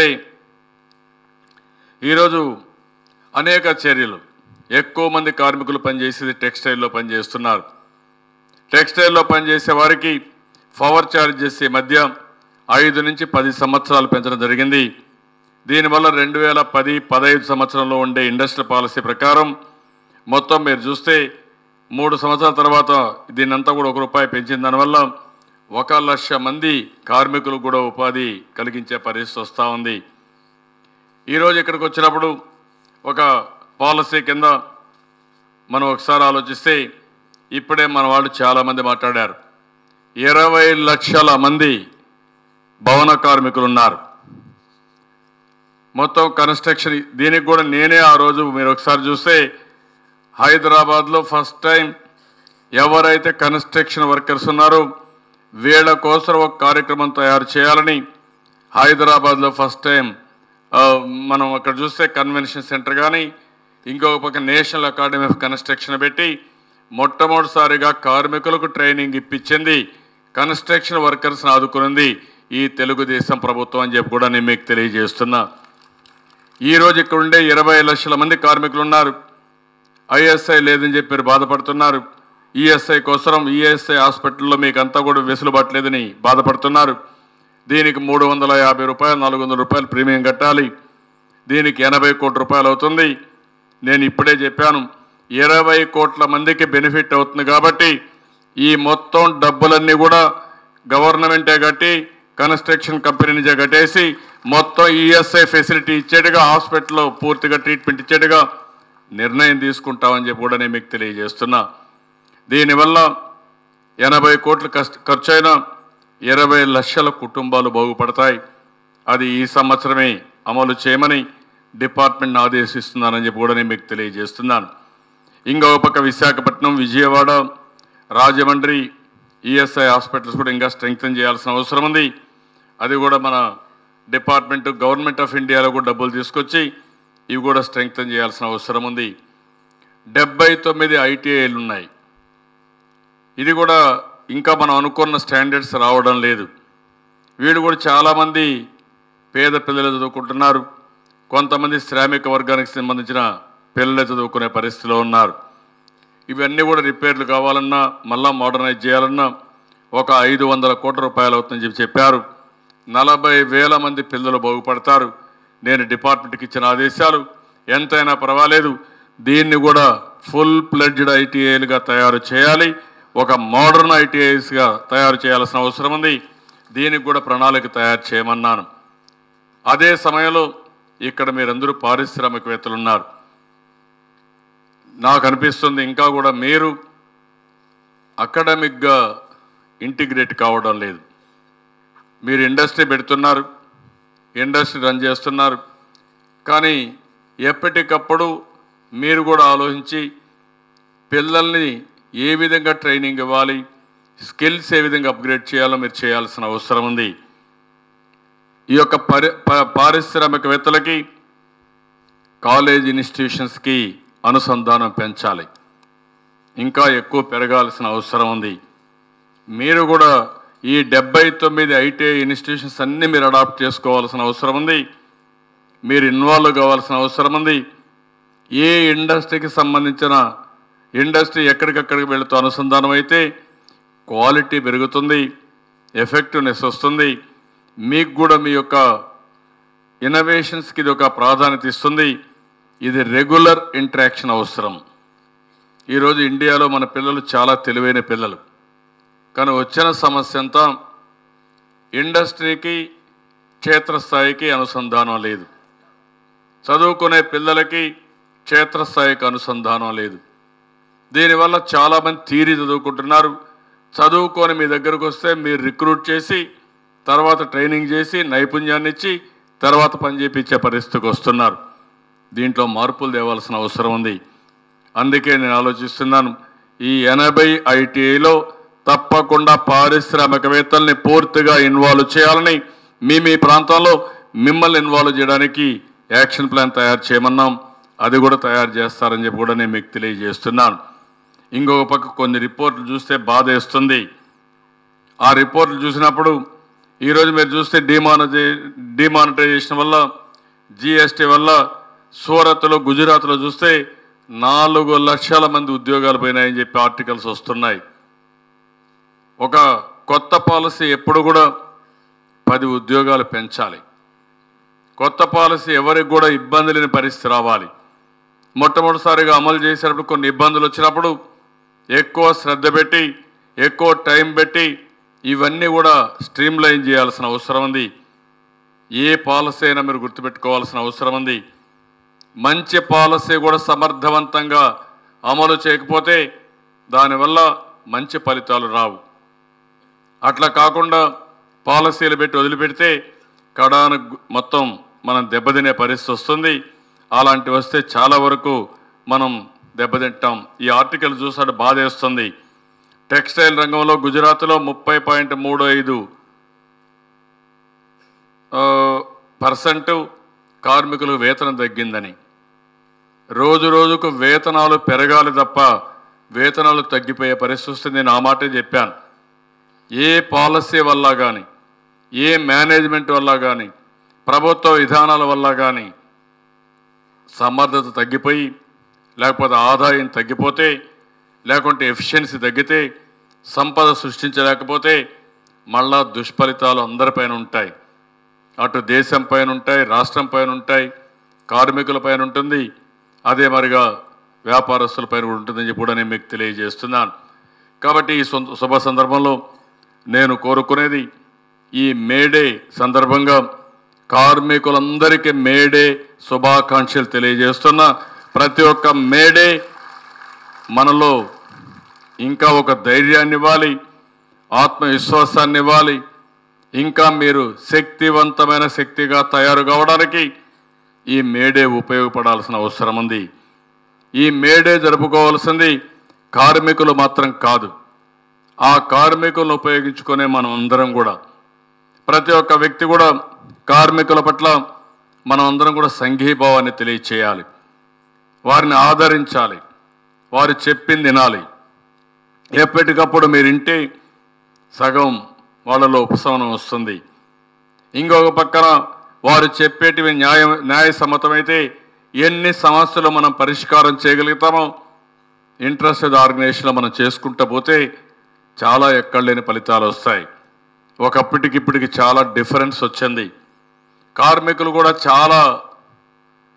S6: ఈరోజు అనేక చర్యలు ఎక్కువ మంది కార్మికులు పనిచేసేది టెక్స్టైల్లో పనిచేస్తున్నారు టెక్స్టైల్లో పనిచేసే వారికి పవర్ ఛార్జెస్ ఈ మధ్య ఐదు నుంచి పది సంవత్సరాలు పెంచడం జరిగింది దీనివల్ల రెండు వేల పది పదహైదు సంవత్సరంలో ఉండే ఇండస్ట్రియల్ పాలసీ ప్రకారం మొత్తం మీరు చూస్తే మూడు సంవత్సరాల తర్వాత దీన్నంతా కూడా ఒక రూపాయి పెంచిన దానివల్ల ఒక లక్ష మంది కార్మికులకు కూడా ఉపాధి కలిగించే పరిస్థితి వస్తూ ఉంది ఈరోజు ఇక్కడికి వచ్చినప్పుడు ఒక పాలసీ కింద మనం ఒకసారి ఆలోచిస్తే ఇప్పుడే మన వాళ్ళు చాలామంది మాట్లాడారు ఇరవై లక్షల మంది భవన కార్మికులు ఉన్నారు మొత్తం కన్స్ట్రక్షన్ దీనికి కూడా నేనే ఆ రోజు మీరు ఒకసారి చూస్తే హైదరాబాద్లో ఫస్ట్ టైం ఎవరైతే కన్స్ట్రక్షన్ వర్కర్స్ ఉన్నారో వీళ్ళ కోసం ఒక కార్యక్రమం తయారు చేయాలని హైదరాబాద్లో ఫస్ట్ టైం ఆ, మనం అక్కడ చూస్తే కన్వెన్షన్ సెంటర్ కానీ ఇంకొక పక్క నేషనల్ అకాడమీ ఆఫ్ కన్స్ట్రక్షన్ పెట్టి మొట్టమొదటిసారిగా కార్మికులకు ట్రైనింగ్ ఇప్పించింది కన్స్ట్రక్షన్ వర్కర్స్ని ఆదుకునింది ఈ తెలుగుదేశం ప్రభుత్వం అని చెప్పి కూడా నేను మీకు తెలియజేస్తున్నా ఈరోజు ఇక్కడ ఉండే ఇరవై లక్షల మంది కార్మికులు ఉన్నారు ఐఎస్ఐ లేదని చెప్పి మీరు బాధపడుతున్నారు ఈఎస్ఐ కోసం ఈఎస్ఐ హాస్పిటల్లో మీకు అంతా కూడా వెసులుబాటు లేదని బాధపడుతున్నారు దీనికి మూడు వందల యాభై రూపాయలు నాలుగు వందల రూపాయలు ప్రీమియం కట్టాలి దీనికి ఎనభై కోట్ల రూపాయలు అవుతుంది నేను ఇప్పుడే చెప్పాను ఇరవై కోట్ల మందికి బెనిఫిట్ అవుతుంది కాబట్టి ఈ మొత్తం డబ్బులన్నీ కూడా గవర్నమెంటే కట్టి కన్స్ట్రక్షన్ కంపెనీ నుంచే కట్టేసి మొత్తం ఈఎస్ఐ ఫెసిలిటీ ఇచ్చేట్టుగా హాస్పిటల్లో పూర్తిగా ట్రీట్మెంట్ ఇచ్చేట్టుగా నిర్ణయం తీసుకుంటామని చెప్పి కూడా నేను మీకు తెలియజేస్తున్నా దీనివల్ల ఎనభై కోట్లు కష్ట ఖర్చు అయినా ఇరవై లక్షల కుటుంబాలు బాగుపడతాయి అది ఈ సంవత్సరమే అమలు చేయమని డిపార్ట్మెంట్ ఆదేశిస్తున్నానని చెప్పి కూడా నేను మీకు తెలియజేస్తున్నాను ఇంకొక పక్క విశాఖపట్నం విజయవాడ రాజమండ్రి ఈఎస్ఐ హాస్పిటల్స్ కూడా ఇంకా స్ట్రెంగ్తన్ చేయాల్సిన అవసరం ఉంది అది కూడా మన డిపార్ట్మెంట్ గవర్నమెంట్ ఆఫ్ ఇండియాలో కూడా డబ్బులు తీసుకొచ్చి ఇవి కూడా స్ట్రెంగ్తన్ చేయాల్సిన అవసరం ఉంది డెబ్బై తొమ్మిది ఐటీఐలు ఉన్నాయి ఇది కూడా ఇంకా మనం అనుకున్న స్టాండర్డ్స్ రావడం లేదు వీళ్ళు కూడా చాలామంది పేద పిల్లలు చదువుకుంటున్నారు కొంతమంది శ్రామిక వర్గానికి సంబంధించిన పిల్లలు చదువుకునే పరిస్థితిలో ఉన్నారు ఇవన్నీ కూడా రిపేర్లు కావాలన్నా మళ్ళా మోడర్నైజ్ చేయాలన్నా ఒక ఐదు వందల కోట్ల రూపాయలు అవుతుందని చెప్పి చెప్పారు నలభై వేల మంది పిల్లలు బాగుపడతారు నేను డిపార్ట్మెంట్కి ఇచ్చిన ఆదేశాలు ఎంతైనా పర్వాలేదు దీన్ని కూడా ఫుల్ ప్లెడ్జ్డ్ ఐటీఐలుగా తయారు చేయాలి ఒక మోడర్న్ ఐటీఐస్గా తయారు చేయాల్సిన అవసరం ఉంది దీనికి కూడా ప్రణాళిక తయారు చేయమన్నాను అదే సమయంలో ఇక్కడ మీరందరూ పారిశ్రామికవేత్తలు ఉన్నారు నాకు అనిపిస్తుంది ఇంకా కూడా మీరు అకాడమిక్గా ఇంటిగ్రేట్ కావడం లేదు మీరు ఇండస్ట్రీ పెడుతున్నారు ఇండస్ట్రీ రన్ చేస్తున్నారు కానీ ఎప్పటికప్పుడు మీరు కూడా ఆలోచించి పిల్లల్ని ఏ విధంగా ట్రైనింగ్ ఇవ్వాలి స్కిల్స్ ఏ విధంగా అప్గ్రేడ్ చేయాలో మీరు చేయాల్సిన అవసరం ఉంది ఈ యొక్క పరి ప- పారిశ్రామికవేత్తలకి కాలేజ్ ఇన్స్టిట్యూషన్స్కి అనుసంధానం పెంచాలి ఇంకా ఎక్కువ పెరగాల్సిన అవసరం ఉంది మీరు కూడా ఈ డెబ్బై తొమ్మిది ఐటీఐ ఇన్స్టిట్యూషన్స్ అన్నీ మీరు అడాప్ట్ చేసుకోవాల్సిన అవసరం ఉంది మీరు ఇన్వాల్వ్ కావాల్సిన అవసరం ఉంది ఏ ఇండస్ట్రీకి సంబంధించిన ఇండస్ట్రీ ఎక్కడికక్కడికి వెళుతూ అనుసంధానం అయితే క్వాలిటీ పెరుగుతుంది ఎఫెక్టివ్నెస్ వస్తుంది మీకు కూడా మీ యొక్క ఇన్నోవేషన్స్కి ఇది ఒక ప్రాధాన్యత ఇస్తుంది ఇది రెగ్యులర్ ఇంటరాక్షన్ అవసరం ఈరోజు ఇండియాలో మన పిల్లలు చాలా తెలివైన పిల్లలు కానీ వచ్చిన సమస్య అంతా ఇండస్ట్రీకి క్షేత్రస్థాయికి అనుసంధానం లేదు చదువుకునే పిల్లలకి క్షేత్రస్థాయికి అనుసంధానం లేదు దీనివల్ల చాలామంది థీరీ చదువుకుంటున్నారు చదువుకొని మీ దగ్గరకు వస్తే మీరు రిక్రూట్ చేసి తర్వాత ట్రైనింగ్ చేసి నైపుణ్యాన్ని ఇచ్చి తర్వాత పని చేపించే పరిస్థితికి వస్తున్నారు దీంట్లో మార్పులు తేవాల్సిన అవసరం ఉంది అందుకే నేను ఆలోచిస్తున్నాను ఈ ఎనభై ఐటీఐలో తప్పకుండా పారిశ్రామికవేత్తల్ని పూర్తిగా ఇన్వాల్వ్ చేయాలని మీ మీ ప్రాంతంలో మిమ్మల్ని ఇన్వాల్వ్ చేయడానికి యాక్షన్ ప్లాన్ తయారు చేయమన్నాం అది కూడా తయారు చేస్తారని చెప్పి కూడా నేను మీకు తెలియజేస్తున్నాను ఇంకొక పక్క కొన్ని రిపోర్ట్లు చూస్తే బాధ వేస్తుంది ఆ రిపోర్ట్లు చూసినప్పుడు ఈరోజు మీరు చూస్తే డిమానజే డిమానిటైజేషన్ వల్ల జిఎస్టీ వల్ల సూరత్లో గుజరాత్లో చూస్తే నాలుగు లక్షల మంది ఉద్యోగాలు పోయినాయని చెప్పి ఆర్టికల్స్ వస్తున్నాయి ఒక కొత్త పాలసీ ఎప్పుడు కూడా పది ఉద్యోగాలు పెంచాలి కొత్త పాలసీ ఎవరికి కూడా ఇబ్బంది లేని పరిస్థితి రావాలి మొట్టమొదటిసారిగా అమలు చేసేటప్పుడు కొన్ని ఇబ్బందులు వచ్చినప్పుడు ఎక్కువ శ్రద్ధ పెట్టి ఎక్కువ టైం పెట్టి ఇవన్నీ కూడా స్ట్రీమ్ లైన్ చేయాల్సిన అవసరం ఉంది ఏ పాలసీ అయినా మీరు గుర్తుపెట్టుకోవాల్సిన అవసరం ఉంది మంచి పాలసీ కూడా సమర్థవంతంగా అమలు చేయకపోతే దానివల్ల మంచి ఫలితాలు రావు అట్లా కాకుండా పాలసీలు పెట్టి వదిలిపెడితే కడాన గు- మొత్తం మనం దెబ్బతినే పరిస్థితి వస్తుంది అలాంటివి వస్తే చాలా వరకు మనం దెబ్బతింటాం ఈ ఆర్టికల్ చూసాడు బాధేస్తుంది టెక్స్టైల్ రంగంలో గుజరాత్లో ముప్పై పాయింట్ మూడు ఐదు పర్సెంట్ కార్మికులకు వేతనం తగ్గిందని రోజు రోజుకు వేతనాలు పెరగాలి తప్ప వేతనాలు తగ్గిపోయే పరిస్థితి వస్తుంది నేను ఆ మాటే చెప్పాను ఏ పాలసీ వల్ల కానీ ఏ మేనేజ్మెంట్ వల్ల కానీ ప్రభుత్వ విధానాల వల్ల కానీ సమర్థత తగ్గిపోయి లేకపోతే ఆదాయం తగ్గిపోతే లేకుంటే ఎఫిషియన్సీ తగ్గితే సంపద సృష్టించలేకపోతే మళ్ళా దుష్ఫలితాలు అందరిపైన ఉంటాయి అటు దేశం పైన ఉంటాయి రాష్ట్రం పైన ఉంటాయి కార్మికుల పైన ఉంటుంది అదే మరిగా వ్యాపారస్తుల పైన కూడా ఉంటుందని చెప్పి కూడా నేను మీకు తెలియజేస్తున్నాను కాబట్టి ఈ సొంత శుభ సందర్భంలో నేను కోరుకునేది ఈ మేడే సందర్భంగా కార్మికులందరికీ మేడే శుభాకాంక్షలు తెలియజేస్తున్న ప్రతి ఒక్క మేడే మనలో ఇంకా ఒక ధైర్యాన్ని ఇవ్వాలి ఆత్మవిశ్వాసాన్ని ఇవ్వాలి ఇంకా మీరు శక్తివంతమైన శక్తిగా తయారు కావడానికి ఈ మేడే ఉపయోగపడాల్సిన అవసరం ఉంది ఈ మేడే జరుపుకోవాల్సింది కార్మికులు మాత్రం కాదు ఆ కార్మికులను ఉపయోగించుకునే మనం అందరం కూడా ప్రతి ఒక్క వ్యక్తి కూడా కార్మికుల పట్ల మనం అందరం కూడా సంఘీభావాన్ని తెలియచేయాలి వారిని ఆదరించాలి వారు చెప్పింది వినాలి ఎప్పటికప్పుడు మీరు ఇంటే సగం వాళ్ళలో ఉపశమనం వస్తుంది ఇంకొక పక్కన వారు చెప్పేటివి న్యాయ న్యాయసమ్మతమైతే ఎన్ని సమస్యలు మనం పరిష్కారం చేయగలుగుతామో ఇంట్రెస్టెడ్ ఆర్గనైజేషన్లో మనం చేసుకుంటూ పోతే చాలా ఎక్కడలేని ఫలితాలు వస్తాయి ఒకప్పటికి ఇప్పటికి చాలా డిఫరెన్స్ వచ్చింది కార్మికులు కూడా చాలా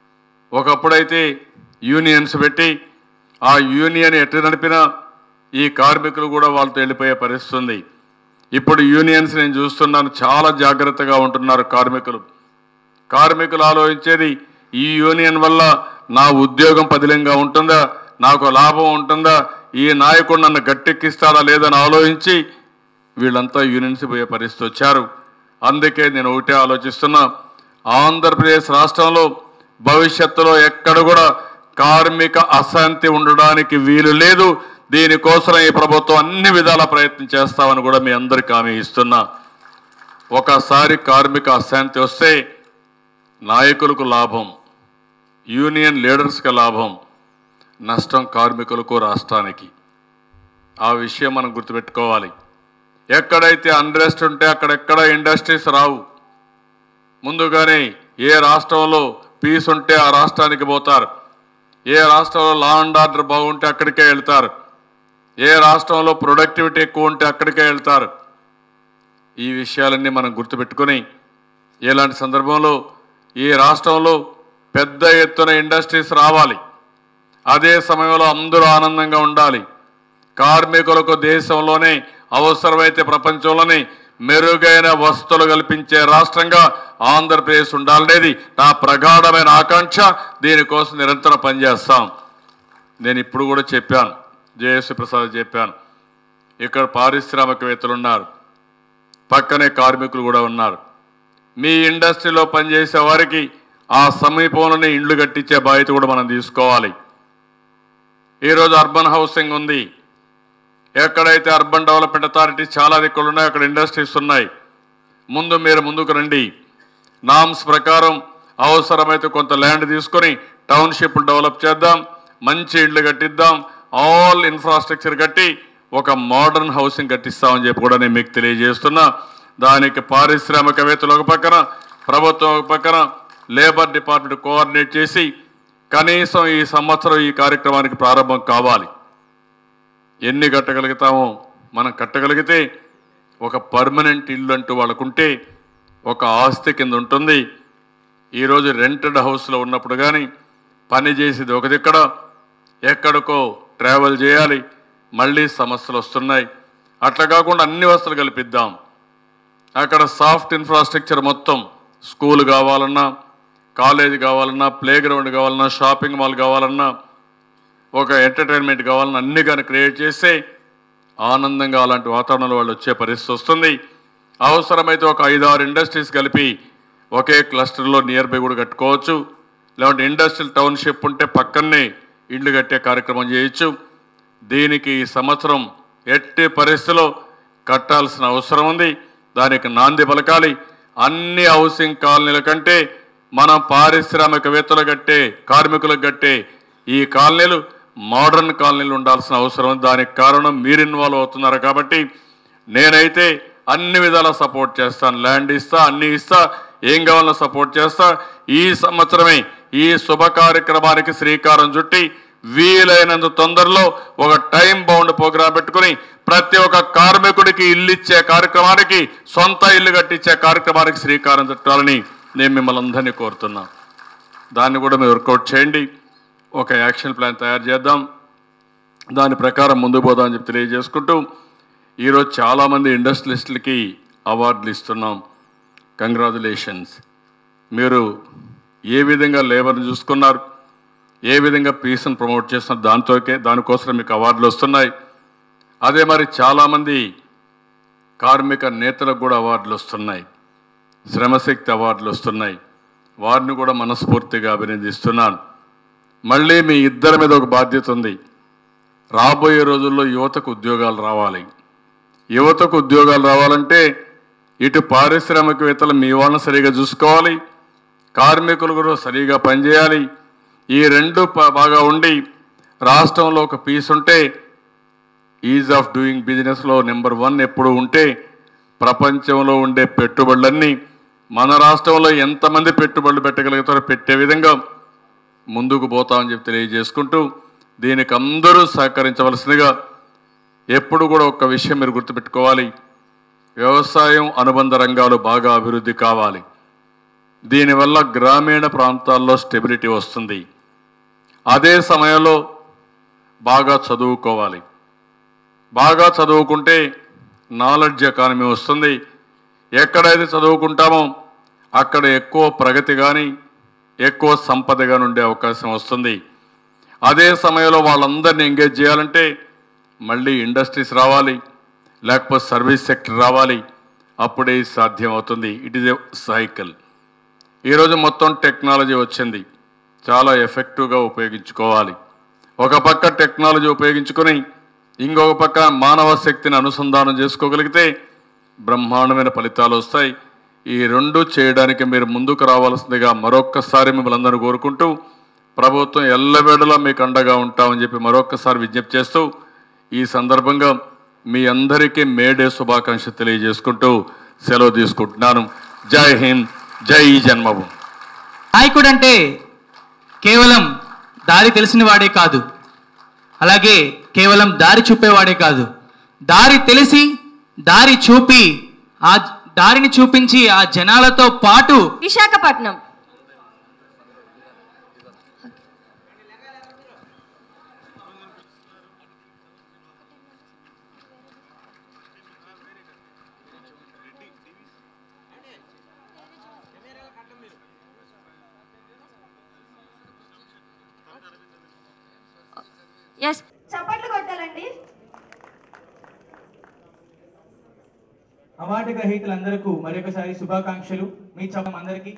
S6: ఒకప్పుడైతే యూనియన్స్ పెట్టి ఆ యూనియన్ ఎట్టు నడిపినా ఈ కార్మికులు కూడా వాళ్ళతో వెళ్ళిపోయే పరిస్థితి ఉంది ఇప్పుడు యూనియన్స్ నేను చూస్తున్నాను చాలా జాగ్రత్తగా ఉంటున్నారు కార్మికులు కార్మికులు ఆలోచించేది ఈ యూనియన్ వల్ల నా ఉద్యోగం పదిలంగా ఉంటుందా నాకు లాభం ఉంటుందా ఈ నాయకుడు నన్ను గట్టెక్కిస్తాడా లేదని ఆలోచించి వీళ్ళంతా యూనియన్స్ పోయే పరిస్థితి వచ్చారు అందుకే నేను ఒకటే ఆలోచిస్తున్నా ఆంధ్రప్రదేశ్ రాష్ట్రంలో భవిష్యత్తులో ఎక్కడ కూడా కార్మిక అశాంతి ఉండడానికి వీలు లేదు దీనికోసం ఈ ప్రభుత్వం అన్ని విధాల ప్రయత్నం చేస్తామని కూడా మీ అందరికీ హామీ ఇస్తున్నా ఒకసారి కార్మిక అశాంతి వస్తే నాయకులకు లాభం యూనియన్ లీడర్స్కి లాభం నష్టం కార్మికులకు రాష్ట్రానికి ఆ విషయం మనం గుర్తుపెట్టుకోవాలి ఎక్కడైతే అన్రెస్ట్ ఉంటే అక్కడెక్కడ ఇండస్ట్రీస్ రావు ముందుగానే ఏ రాష్ట్రంలో పీస్ ఉంటే ఆ రాష్ట్రానికి పోతారు ఏ రాష్ట్రంలో లా అండ్ ఆర్డర్ బాగుంటే అక్కడికే వెళ్తారు ఏ రాష్ట్రంలో ప్రొడక్టివిటీ ఎక్కువ ఉంటే అక్కడికే వెళ్తారు ఈ విషయాలన్నీ మనం గుర్తుపెట్టుకొని ఇలాంటి సందర్భంలో ఈ రాష్ట్రంలో పెద్ద ఎత్తున ఇండస్ట్రీస్ రావాలి అదే సమయంలో అందరూ ఆనందంగా ఉండాలి కార్మికులకు దేశంలోనే అవసరమైతే ప్రపంచంలోనే మెరుగైన వస్తువులు కల్పించే రాష్ట్రంగా ఆంధ్రప్రదేశ్ ఉండాలనేది నా ప్రగాఢమైన ఆకాంక్ష దీనికోసం నిరంతరం పనిచేస్తాం నేను ఇప్పుడు కూడా చెప్పాను జేఎస్వి ప్రసాద్ చెప్పాను ఇక్కడ పారిశ్రామికవేత్తలు ఉన్నారు పక్కనే కార్మికులు కూడా ఉన్నారు మీ ఇండస్ట్రీలో పనిచేసే వారికి ఆ సమీపంలోనే ఇండ్లు కట్టించే బాధ్యత కూడా మనం తీసుకోవాలి ఈరోజు అర్బన్ హౌసింగ్ ఉంది ఎక్కడైతే అర్బన్ డెవలప్మెంట్ అథారిటీ చాలా దిక్కులు ఉన్నాయో అక్కడ ఇండస్ట్రీస్ ఉన్నాయి ముందు మీరు ముందుకు రండి నామ్స్ ప్రకారం అవసరమైతే కొంత ల్యాండ్ తీసుకొని టౌన్షిప్ డెవలప్ చేద్దాం మంచి ఇళ్ళు కట్టిద్దాం ఆల్ ఇన్ఫ్రాస్ట్రక్చర్ కట్టి ఒక మోడర్న్ హౌసింగ్ కట్టిస్తామని చెప్పి కూడా నేను మీకు తెలియజేస్తున్నా దానికి పారిశ్రామికవేత్తలు ఒక పక్కన ప్రభుత్వం ఒక పక్కన లేబర్ డిపార్ట్మెంట్ కోఆర్డినేట్ చేసి కనీసం ఈ సంవత్సరం ఈ కార్యక్రమానికి ప్రారంభం కావాలి ఎన్ని కట్టగలుగుతామో మనం కట్టగలిగితే ఒక పర్మనెంట్ ఇల్లు అంటూ వాళ్ళకుంటే ఒక ఆస్తి కింద ఉంటుంది ఈరోజు రెంటెడ్ హౌస్లో ఉన్నప్పుడు కానీ పని చేసేది ఒక దిక్కడ ఎక్కడికో ట్రావెల్ చేయాలి మళ్ళీ సమస్యలు వస్తున్నాయి అట్లా కాకుండా అన్ని వసతులు కల్పిద్దాం అక్కడ సాఫ్ట్ ఇన్ఫ్రాస్ట్రక్చర్ మొత్తం స్కూల్ కావాలన్నా కాలేజ్ కావాలన్నా ప్లే గ్రౌండ్ కావాలన్నా షాపింగ్ మాల్ కావాలన్నా ఒక ఎంటర్టైన్మెంట్ కావాలని అన్ని కానీ క్రియేట్ చేస్తే ఆనందంగా అలాంటి వాతావరణంలో వాళ్ళు వచ్చే పరిస్థితి వస్తుంది అవసరమైతే ఒక ఐదు ఆరు ఇండస్ట్రీస్ కలిపి ఒకే క్లస్టర్లో నియర్ బై కూడా కట్టుకోవచ్చు లేదంటే ఇండస్ట్రియల్ టౌన్షిప్ ఉంటే పక్కనే ఇళ్ళు కట్టే కార్యక్రమం చేయొచ్చు దీనికి ఈ సంవత్సరం ఎట్టి పరిస్థితిలో కట్టాల్సిన అవసరం ఉంది దానికి నాంది పలకాలి అన్ని హౌసింగ్ కాలనీల కంటే మనం పారిశ్రామికవేత్తలు కట్టే కార్మికులకు కట్టే ఈ కాలనీలు మోడర్న్ కాలనీలు ఉండాల్సిన అవసరం ఉంది దానికి కారణం మీరు ఇన్వాల్వ్ అవుతున్నారు కాబట్టి నేనైతే అన్ని విధాల సపోర్ట్ చేస్తాను ల్యాండ్ ఇస్తా అన్ని ఇస్తా ఏం కావాలన్నా సపోర్ట్ చేస్తా ఈ సంవత్సరమే ఈ శుభ కార్యక్రమానికి శ్రీకారం చుట్టి వీలైనంత తొందరలో ఒక టైం బౌండ్ ప్రోగ్రాం పెట్టుకుని ప్రతి ఒక్క కార్మికుడికి ఇల్లు ఇచ్చే కార్యక్రమానికి సొంత ఇల్లు కట్టించే కార్యక్రమానికి శ్రీకారం చుట్టాలని నేను మిమ్మల్ని అందరినీ కోరుతున్నా దాన్ని కూడా మీరు వర్కౌట్ చేయండి ఒక యాక్షన్ ప్లాన్ తయారు చేద్దాం దాని ప్రకారం ముందుకు పోదామని చెప్పి తెలియజేసుకుంటూ ఈరోజు చాలామంది ఇండస్ట్రియలిస్టులకి అవార్డులు ఇస్తున్నాం కంగ్రాచులేషన్స్ మీరు ఏ విధంగా లేబర్ని చూసుకున్నారు ఏ విధంగా పీస్ని ప్రమోట్ చేస్తున్నారు దాంతోకే దానికోసం మీకు అవార్డులు వస్తున్నాయి అదే మరి చాలామంది కార్మిక నేతలకు కూడా అవార్డులు వస్తున్నాయి శ్రమశక్తి అవార్డులు వస్తున్నాయి వారిని కూడా మనస్ఫూర్తిగా అభినందిస్తున్నాను మళ్ళీ మీ ఇద్దరి మీద ఒక బాధ్యత ఉంది రాబోయే రోజుల్లో యువతకు ఉద్యోగాలు రావాలి యువతకు ఉద్యోగాలు రావాలంటే ఇటు పారిశ్రామికవేత్తలు మీ వాళ్ళని సరిగా చూసుకోవాలి కార్మికులు కూడా సరిగా పనిచేయాలి ఈ రెండు ప- బాగా ఉండి రాష్ట్రంలో ఒక పీస్ ఉంటే ఈజ్ ఆఫ్ డూయింగ్ బిజినెస్లో నెంబర్ వన్ ఎప్పుడు ఉంటే ప్రపంచంలో ఉండే పెట్టుబడులన్నీ మన రాష్ట్రంలో ఎంతమంది పెట్టుబడులు పెట్టగలుగుతారో పెట్టే విధంగా ముందుకు పోతామని చెప్పి తెలియజేసుకుంటూ దీనికి అందరూ సహకరించవలసిందిగా ఎప్పుడు కూడా ఒక విషయం మీరు గుర్తుపెట్టుకోవాలి వ్యవసాయం అనుబంధ రంగాలు బాగా అభివృద్ధి కావాలి దీనివల్ల గ్రామీణ ప్రాంతాల్లో స్టెబిలిటీ వస్తుంది అదే సమయంలో బాగా చదువుకోవాలి బాగా చదువుకుంటే నాలెడ్జ్ ఎకానమీ వస్తుంది ఎక్కడైతే చదువుకుంటామో అక్కడ ఎక్కువ ప్రగతి కానీ ఎక్కువ సంపద కానీ ఉండే అవకాశం వస్తుంది అదే సమయంలో వాళ్ళందరినీ ఎంగేజ్ చేయాలంటే మళ్ళీ ఇండస్ట్రీస్ రావాలి లేకపోతే సర్వీస్ సెక్టర్ రావాలి అప్పుడే ఇది సాధ్యం అవుతుంది ఇట్ ఈజ్ ఎ సైకిల్ ఈరోజు మొత్తం టెక్నాలజీ వచ్చింది చాలా ఎఫెక్టివ్గా ఉపయోగించుకోవాలి ఒక పక్క టెక్నాలజీ ఉపయోగించుకొని ఇంకొక పక్క మానవ శక్తిని అనుసంధానం చేసుకోగలిగితే బ్రహ్మాండమైన ఫలితాలు వస్తాయి ఈ రెండు చేయడానికి మీరు ముందుకు రావాల్సిందిగా మరొక్కసారి మిమ్మల్ని అందరూ కోరుకుంటూ ప్రభుత్వం ఎల్లవేళలా మీకు అండగా ఉంటామని చెప్పి మరొక్కసారి విజ్ఞప్తి చేస్తూ ఈ సందర్భంగా మీ అందరికీ మేడే శుభాకాంక్షలు తెలియజేసుకుంటూ సెలవు తీసుకుంటున్నాను జై హింద్ జై జన్మభూమి
S3: నాయకుడు అంటే కేవలం దారి తెలిసిన వాడే కాదు అలాగే కేవలం దారి చూపేవాడే కాదు దారి తెలిసి దారి చూపి ఆ దారిని చూపించి ఆ జనాలతో పాటు
S7: విశాఖపట్నం ఎస్ చప్పట్లు కొట్టాలండి
S2: అవార్డు గ్రహీతలందరకు మరొకసారి శుభాకాంక్షలు మీ చప్పం అందరికీ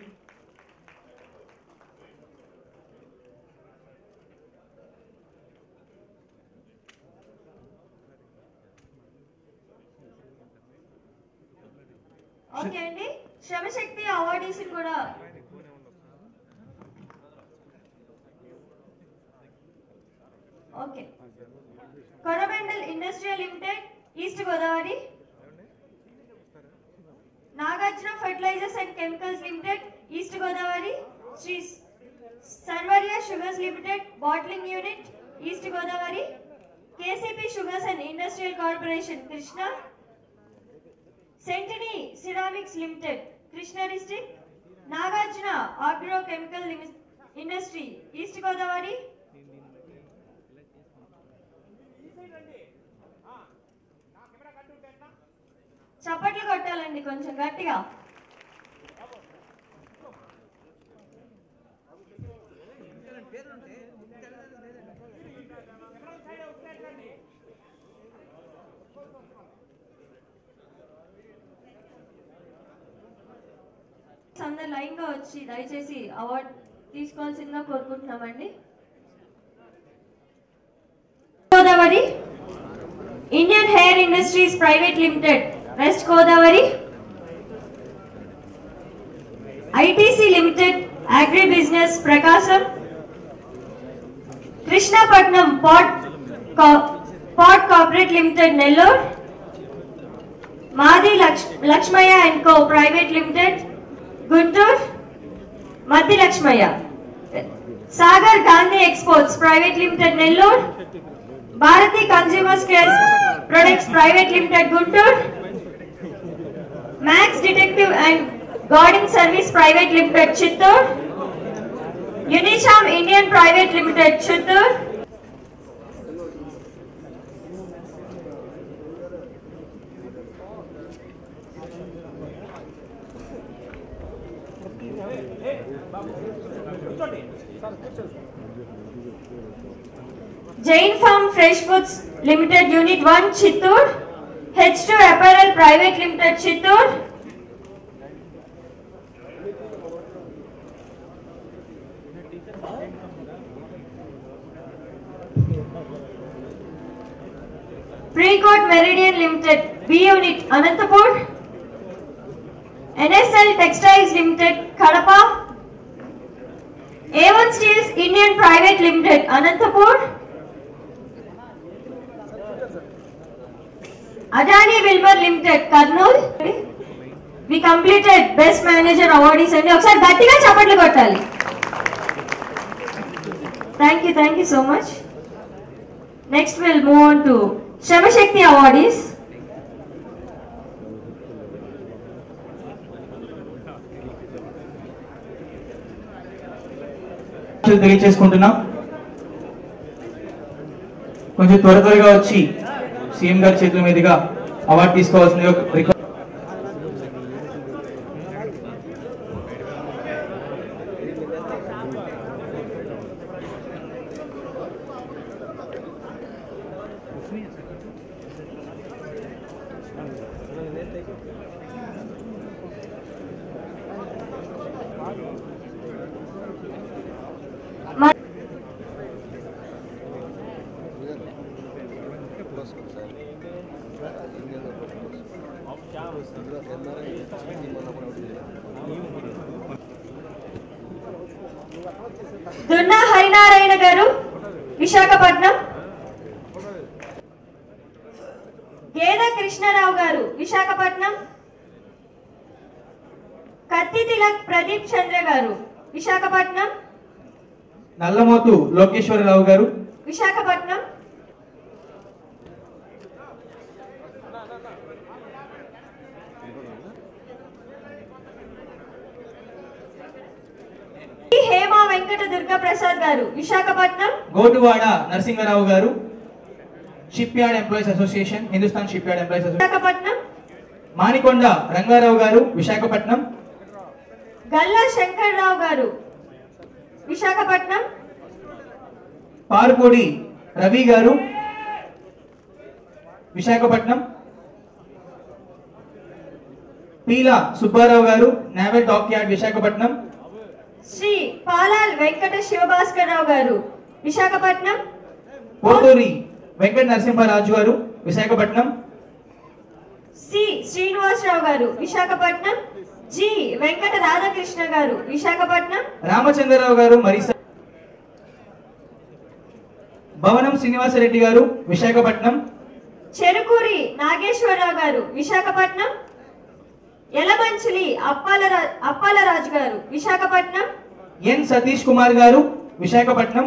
S7: ఓకే అండి శ్రమశక్తి అవార్డీస్ కూడా okay Coromandel industrial limited East Godavari Nagarjuna fertilisers and chemicals limited East Godavari Sri సర్వర్య sugars limited bottling unit East Godavari KCP sugars and industrial corporation Krishna సెంటనీ ceramics limited Krishna district Nagarjuna agro chemical industry East Godavari చప్పట్లు కొట్టాలండి కొంచెం గట్టిగా అందరు లైన్ గా వచ్చి దయచేసి అవార్డ్ తీసుకోవాల్సిందిగా కోరుకుంటున్నామండి Godavari Indian hair industries private limited West Godavari ITC limited agri business Prakasam Krishnapatnam port port corporate limited Nellore మాది లక్ష్ Lakshmaiah and co private limited Guntur Maddi Lakshmaiah Sagar Gandhi exports private limited Nellore Bharathi consumers care products private limited Guntur Max detective and guarding service private limited Chittoor యునిషామ్ Indian private limited Chittoor Jain Farm Fresh Foods Limited Unit 1 Chittur H2 Apparel Private Limited Chittur Precoat Meridian Limited B Unit Anantapur NSL Textiles Limited Kadapa A1 Steels Indian Private Limited Anantapur Adani Wilbur Limited Karnool we completed best manager awardees అండి ఒకసారి గట్టిగా చప్పట్లు కొట్టాలి thank you thank you so much next will move on to Shramashakti awardees
S3: శుభాకాంక్షలు తెలియజేసుకుంటున్నాం కొంచెం త్వర త్వరగా వచ్చి సీఎం గారి చేతుల మీదుగా అవార్డు తీసుకోవాల్సిందిగా రిక్వెస్ట్
S7: మ- దున్నా హరినారాయణ గారు విశాఖపట్నం గేద కృష్ణారావు గారు విశాఖపట్నం కత్తి తిలక్ ప్రదీప్ చంద్ర గారు విశాఖపట్నం
S3: నల్లమోతు లోకేశ్వరరావు గారు
S7: విశాఖపట్నం హేమ వెంకట దుర్గా ప్రసాద్ గారు విశాఖపట్నం
S3: గోటువాడ నరసింగరావు గారు shipyard employees association Hindustan shipyard employees association
S7: Visakhapatnam
S3: Manikonda Rangarao గారు విశాఖపట్నం
S7: గల్లా శంకర్రావు గారు విశాఖపట్నం
S3: పారుపూడి రవి గారు విశాఖపట్నం పీల సుబ్బారావు గారు naval dockyard Visakhapatnam
S7: Sri పాలాల్ వెంకట శివభాస్కర్ రావు గారు విశాఖపట్నం
S3: పోతూరి వెంకట నరసింహరాజు గారు విశాఖపట్నం
S7: సి శ్రీనివాసరావు గారు విశాఖపట్నం జి వెంకట రాధాకృష్ణ గారు విశాఖపట్నం
S3: రామచంద్రరావు గారు మరిస భవనం శ్రీనివాసరెడ్డి గారు విశాఖపట్నం
S7: చెరుకూరి నాగేశ్వరరావు గారు విశాఖపట్నం యలమంచిలి అప్పాల అప్పాలరాజు గారు విశాఖపట్నం
S3: ఎన్ సతీష్ కుమార్ గారు విశాఖపట్నం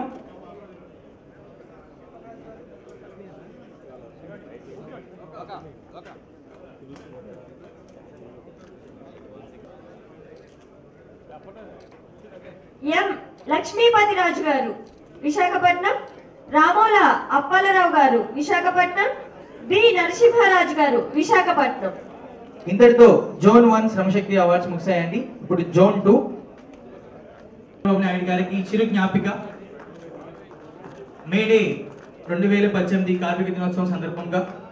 S7: ఎం లక్ష్మీపతిరాజు గారు విశాఖపట్నం రామోల అప్పాలరావు గారు విశాఖపట్నం బి నరసింహరాజు గారు విశాఖపట్నం
S3: ఇంతటితో జోన్ వన్ శ్రమశక్తి అవార్డ్స్ ముగిశాయండి ఇప్పుడు జోన్ టూ చంద్రబాబు నాయుడు గారికి చిరు జ్ఞాపిక మేడే రెండు వేల పద్దెనిమిది కార్మిక దినోత్సవం సందర్భంగా